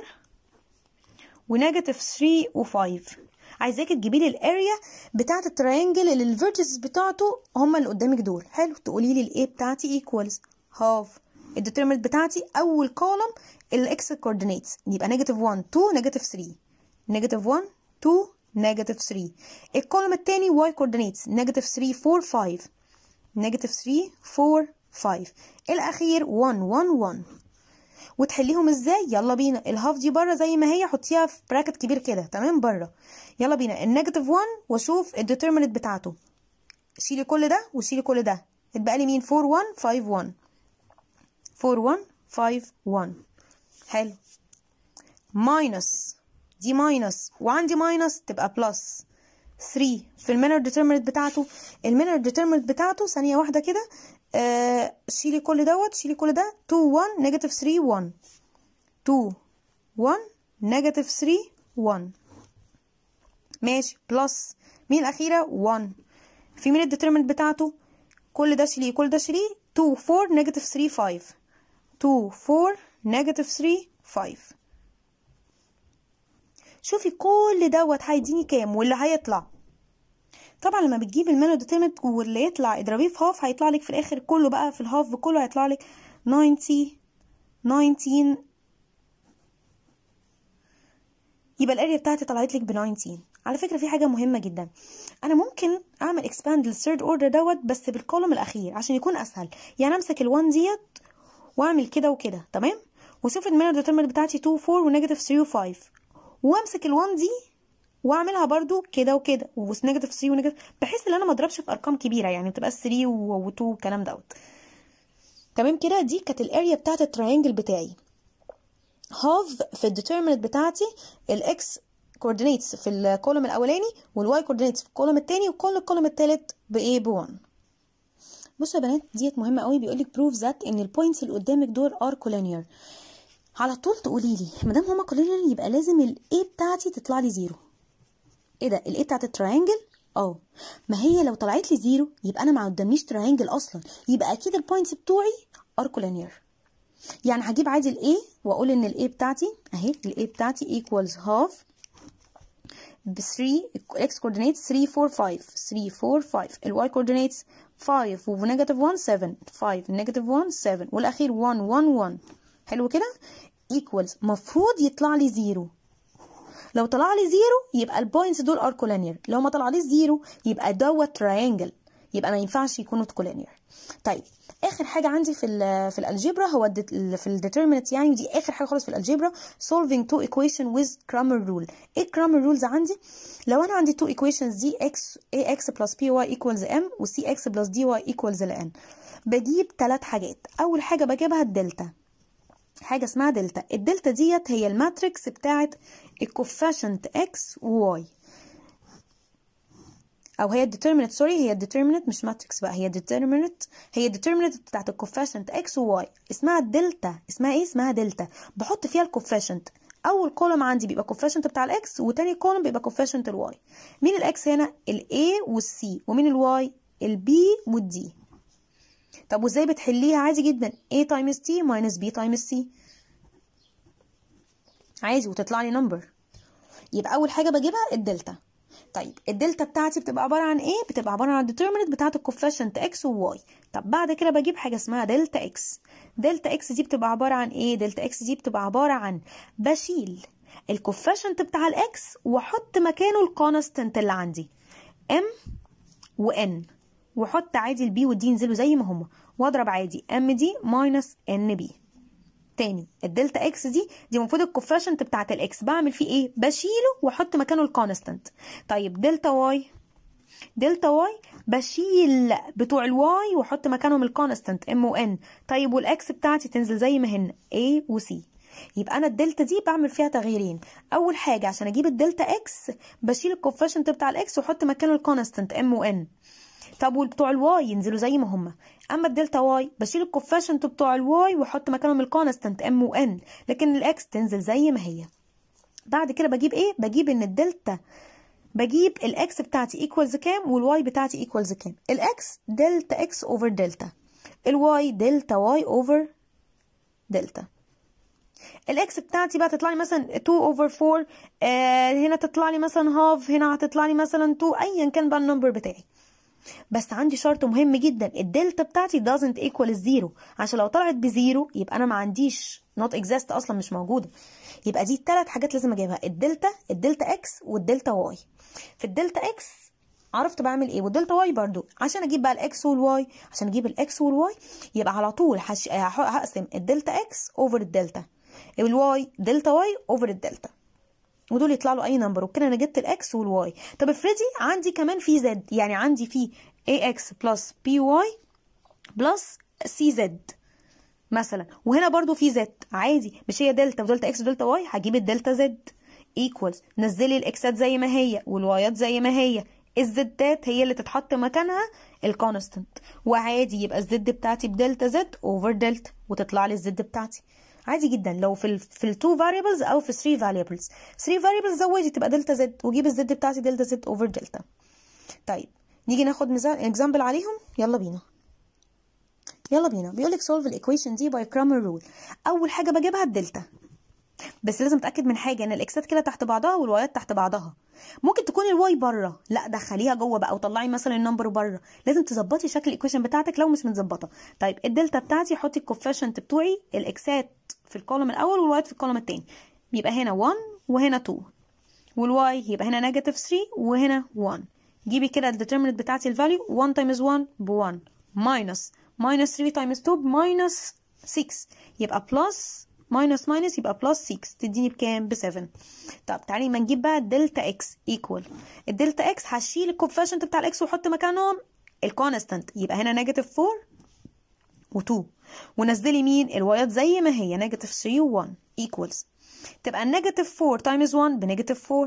ونيجاتيف 3 و5 عايزاكي تجيبي لي الاريا بتاعه التراينجل اللي الفيرتيسز بتاعته هما اللي قدامك دول حلو تقولي لي الايه بتاعتي ايكوالز هاف الديترمنت بتاعتي اول كولوم الاكس كوردينيتس يبقى نيجاتيف 1 2 نيجاتيف 3 نيجاتيف 1 2 نيجاتيف 3 الكولوم الثاني واي كوردينيتس نيجاتيف 3 4 5 نيجاتيف 3 4 5 الاخير 1 1 1 وتحليهم ازاي يلا بينا الهاف دي بره زي ما هي حطيها في براكت كبير كده تمام بره يلا بينا النيجاتيف 1 واشوف الديترمينت بتاعته شيلي كل ده وشيلي كل ده اتبقى لي مين 4 1 5 1 4 1 5 1 حلو ماينس دي ماينس وعندي ماينس تبقى بلس 3 في المينر ديترمينت بتاعته المينر ديترمينت بتاعته ثانيه واحده كده آه شيلي كل دوت شيلي كل ده 2 1 نيجاتيف 3 1 2 1 نيجاتيف 3 1 ماشي بلس مين الأخيرة 1 في مين الديترمنت بتاعته كل ده شيليه كل ده شيليه 2 4 نيجاتيف 3 5 2 4 نيجاتيف 3 5 شوفي كل دوت هيديني كام واللي هيطلع طبعا لما بتجيب المانو ديترمنت واللي يطلع اضربيه في هاف هيطلع لك في الاخر كله بقى في الهاف كله هيطلع لك 90 19 يبقى الاريا بتاعتي طلعت لك ب 19 على فكره في حاجه مهمه جدا انا ممكن اعمل اكسباند للثيرد اوردر دوت بس بالكولوم الاخير عشان يكون اسهل يعني امسك ال1 ديت واعمل كده وكده تمام واشوف المانو ديترمنت بتاعتي 2 4 ونيجاتيف 3 و5 وامسك ال1 دي واعملها برضو كده وكده ونيجاتيف 3 ونيجاتيف بحيث ان انا ما اضربش في ارقام كبيره يعني ما تبقاش 3 و2 والكلام دوت تمام كده دي كانت الاريا بتاعت التراينجل بتاعي هاف في الديترمينت بتاعتي الاكس كوردينيتس في الكولوم الاولاني والواي كوردينيتس في الكولوم الثاني وكل الكولوم الثالث بايه ب 1 بصوا يا بنات ديت مهمه قوي بيقول لك بروف ذات ان البوينتس اللي قدامك دول ار كولينير على طول تقولي لي ما دام هما كولينير يبقى لازم الاي بتاعتي تطلع لي زيرو ايه ده الايه بتاعت التراينجل اه ما هي لو طلعت لي زيرو يبقى انا ما قدامنيش تراينجل اصلا يبقى اكيد البوينتس بتوعي ار كولينير يعني هجيب عادي الايه واقول ان الايه بتاعتي اهي الايه بتاعتي ايكوالز هاف ب 3 الاكس كوردينيتس 3 4 5 3 4 5 الواي كوردينيتس 5 ونيجاتيف 1 7 5 نيجاتيف 1 7 والاخير 1 1 1 حلو كده ايكوالز مفروض يطلع لي زيرو لو طلع لي زيرو يبقى البوينتس دول ار كولينير لو ما طلع لي زيرو يبقى دوت تراينجل يبقى ما ينفعش يكونوا كولينير طيب اخر حاجه عندي في ال في الالجبرا هو في الديترمينت يعني ودي اخر حاجه خالص في الالجبرا solving two equation with Cramer rule ايه Cramer rules عندي لو انا عندي two equations دي x ax plus by equals m و cx plus dy equals n بجيب ثلاث حاجات اول حاجه بجيبها الدلتا حاجه اسمها دلتا الدلتا ديت هي الماتريكس بتاعت الكوفاشنت x و y او هي الديترمينت سوري هي الديترمينت مش ماتريكس بقى هي الديترمينت هي الديترمينت بتاعت الكوفيشنت اكس وواي اسمها الدلتا اسمها ايه اسمها دلتا بحط فيها الكوفيشنت اول كولوم عندي بيبقى كوفيشنت بتاع الاكس وتاني كولوم بيبقى كوفيشنت الواي مين الاكس هنا الاي والسي ومين الواي البي والدي طب وازاي بتحليها عادي جدا a times t minus b times c عادي وتطلع لي نمبر يبقى اول حاجه بجيبها الدلتا طيب الدلتا بتاعتي بتبقى عباره عن ايه بتبقى عباره عن الديترمينت بتاعت الكوفيشنت اكس وواي طب بعد كده بجيب حاجه اسمها دلتا اكس دلتا اكس دي بتبقى عباره عن ايه دلتا اكس دي بتبقى عباره عن بشيل الكوفيشنت بتاع الاكس واحط مكانه الكونستنت اللي عندي ام وان واحط عادي البي والدي ينزلوا زي ما هما واضرب عادي ام دي ماينس ان بي تاني الدلتا اكس دي دي المفروض الكوفيشنت بتاعت الاكس بعمل فيه ايه بشيله واحط مكانه الكونستنت طيب دلتا واي دلتا واي بشيل بتوع الواي واحط مكانهم الكونستنت ام وان طيب والاكس بتاعتي تنزل زي ما هن A و C يبقى انا الدلتا دي بعمل فيها تغييرين اول حاجه عشان اجيب الدلتا اكس بشيل الكوفيشنت بتاع الاكس واحط مكانه الكونستنت ام وان طب وبتوع الواي ينزلوا زي ما هم اما الدلتا واي بشيل الكوفيشنت بتوع الواي واحط مكانهم الكونستنت ام وان لكن الاكس تنزل زي ما هي بعد كده بجيب ايه بجيب ان الدلتا بجيب الاكس بتاعتي ايكوالز كام والواي بتاعتي ايكوالز كام الاكس دلتا اكس اوفر دلتا الواي دلتا واي اوفر دلتا الاكس بتاعتي بقى تطلع لي مثلا 2 اوفر 4 آه هنا تطلع لي مثلا هاف هنا هتطلع لي مثلا 2 ايا كان بقى النمبر بتاعي بس عندي شرط مهم جدا الدلتا بتاعتي doesn't equal الزيرو عشان لو طلعت بزيرو يبقى انا ما عنديش not exist اصلا مش موجوده يبقى دي الثلاث حاجات لازم اجيبها الدلتا الدلتا اكس والدلتا واي في الدلتا اكس عرفت بعمل ايه والدلتا واي برضو عشان اجيب بقى الاكس والواي عشان اجيب الاكس والواي يبقى على طول هش... هقسم الدلتا اكس اوفر الدلتا الواي دلتا واي اوفر الدلتا ودول يطلع له اي نمبر وكده انا جبت الاكس والواي طب افرضي عندي كمان في زد يعني عندي في ax بلس by بلس cz مثلا وهنا برضو في زد عادي مش هي دلتا ودلتا اكس ودلتا واي هجيب الدلتا زد ايكوالز نزلي الاكسات زي ما هي والوايات زي ما هي الزدات هي اللي تتحط مكانها الكونستنت وعادي يبقى الزد بتاعتي بدلتا زد اوفر دلتا وتطلع لي الزد بتاعتي عادي جدا لو في ال في ال 2 variables او في 3 variables 3 variables زودي تبقى دلتا زد وجيب الزد بتاعتي دلتا زد اوفر دلتا طيب نيجي ناخد مثال اكزامبل عليهم يلا بينا يلا بينا بيقول لك solve الايكويشن دي باي كرامر رول اول حاجه بجيبها الدلتا بس لازم اتاكد من حاجه ان الاكسات كده تحت بعضها والوايات تحت بعضها ممكن تكون الواي بره لا دخليها جوه بقى وطلعي مثلا النمبر بره لازم تظبطي شكل الايكويشن بتاعتك لو مش متظبطه طيب الدلتا بتاعتي حطي الكوفيشنت بتوعي الاكسات في الكولوم الاول والوايات في الكولوم الثاني يبقى هنا 1 وهنا 2 والواي يبقى هنا نيجاتيف 3 وهنا 1 جيبي كده الديترمينت بتاعتي الفاليو 1 تايمز 1 ب 1 ماينس ماينس 3 تايمز 2 بماينس 6 يبقى بلس ماينس ماينس يبقى بلس 6 تديني بكام ب 7 طب تعالي ما نجيب بقى الدلتا اكس ايكوال الدلتا اكس هشيل الكوفيشنت بتاع الاكس واحط مكانهم الكونستانت يبقى هنا نيجاتيف 4 و2 ونزلي مين الوايات زي ما هي نيجاتيف 3 و1 ايكوالز تبقى النيجاتيف 4 تايمز 1 بنيجاتيف 4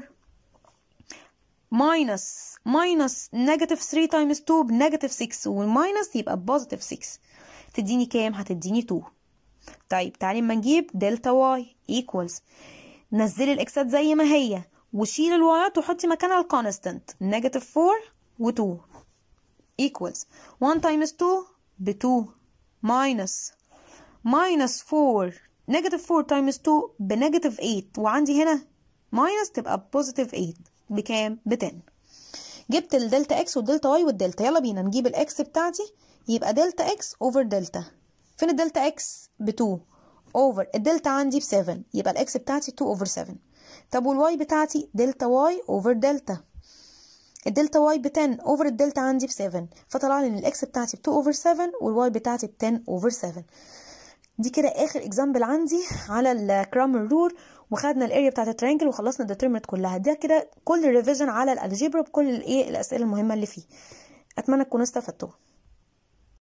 ماينس ماينس نيجاتيف 3 تايمز 2 بنيجاتيف 6 والماينس يبقى بوزيتيف 6 تديني كام هتديني 2 طيب تعالي اما نجيب دلتا واي ايكوالز نزلي الاكسات زي ما هي وشيل الوايات وحطي مكانها الكونستنت نيجاتيف 4 و2 equals 1 times 2 ب 2 minus minus 4 negative 4 times 2 بنيجاتيف 8 وعندي هنا minus تبقى بوزيتيف 8 بكام؟ ب 10 جبت الدلتا اكس والدلتا واي والدلتا يلا بينا نجيب الاكس بتاعتي يبقى دلتا اكس اوفر دلتا فين الدلتا اكس ب 2 اوفر الدلتا عندي ب 7 يبقى الاكس بتاعتي 2 اوفر 7 طب والواي بتاعتي دلتا واي اوفر دلتا الدلتا واي ب 10 اوفر الدلتا عندي ب 7 فطلع لي ان الاكس بتاعتي ب 2 اوفر 7 والواي بتاعتي ب 10 اوفر 7 دي كده اخر اكزامبل عندي على الكرامر رول وخدنا الاريا بتاعت الترينجل وخلصنا الديترمنت كلها ده كده كل ريفيجن على الالجبرا بكل الايه الاسئله المهمه اللي فيه اتمنى تكونوا استفدتوا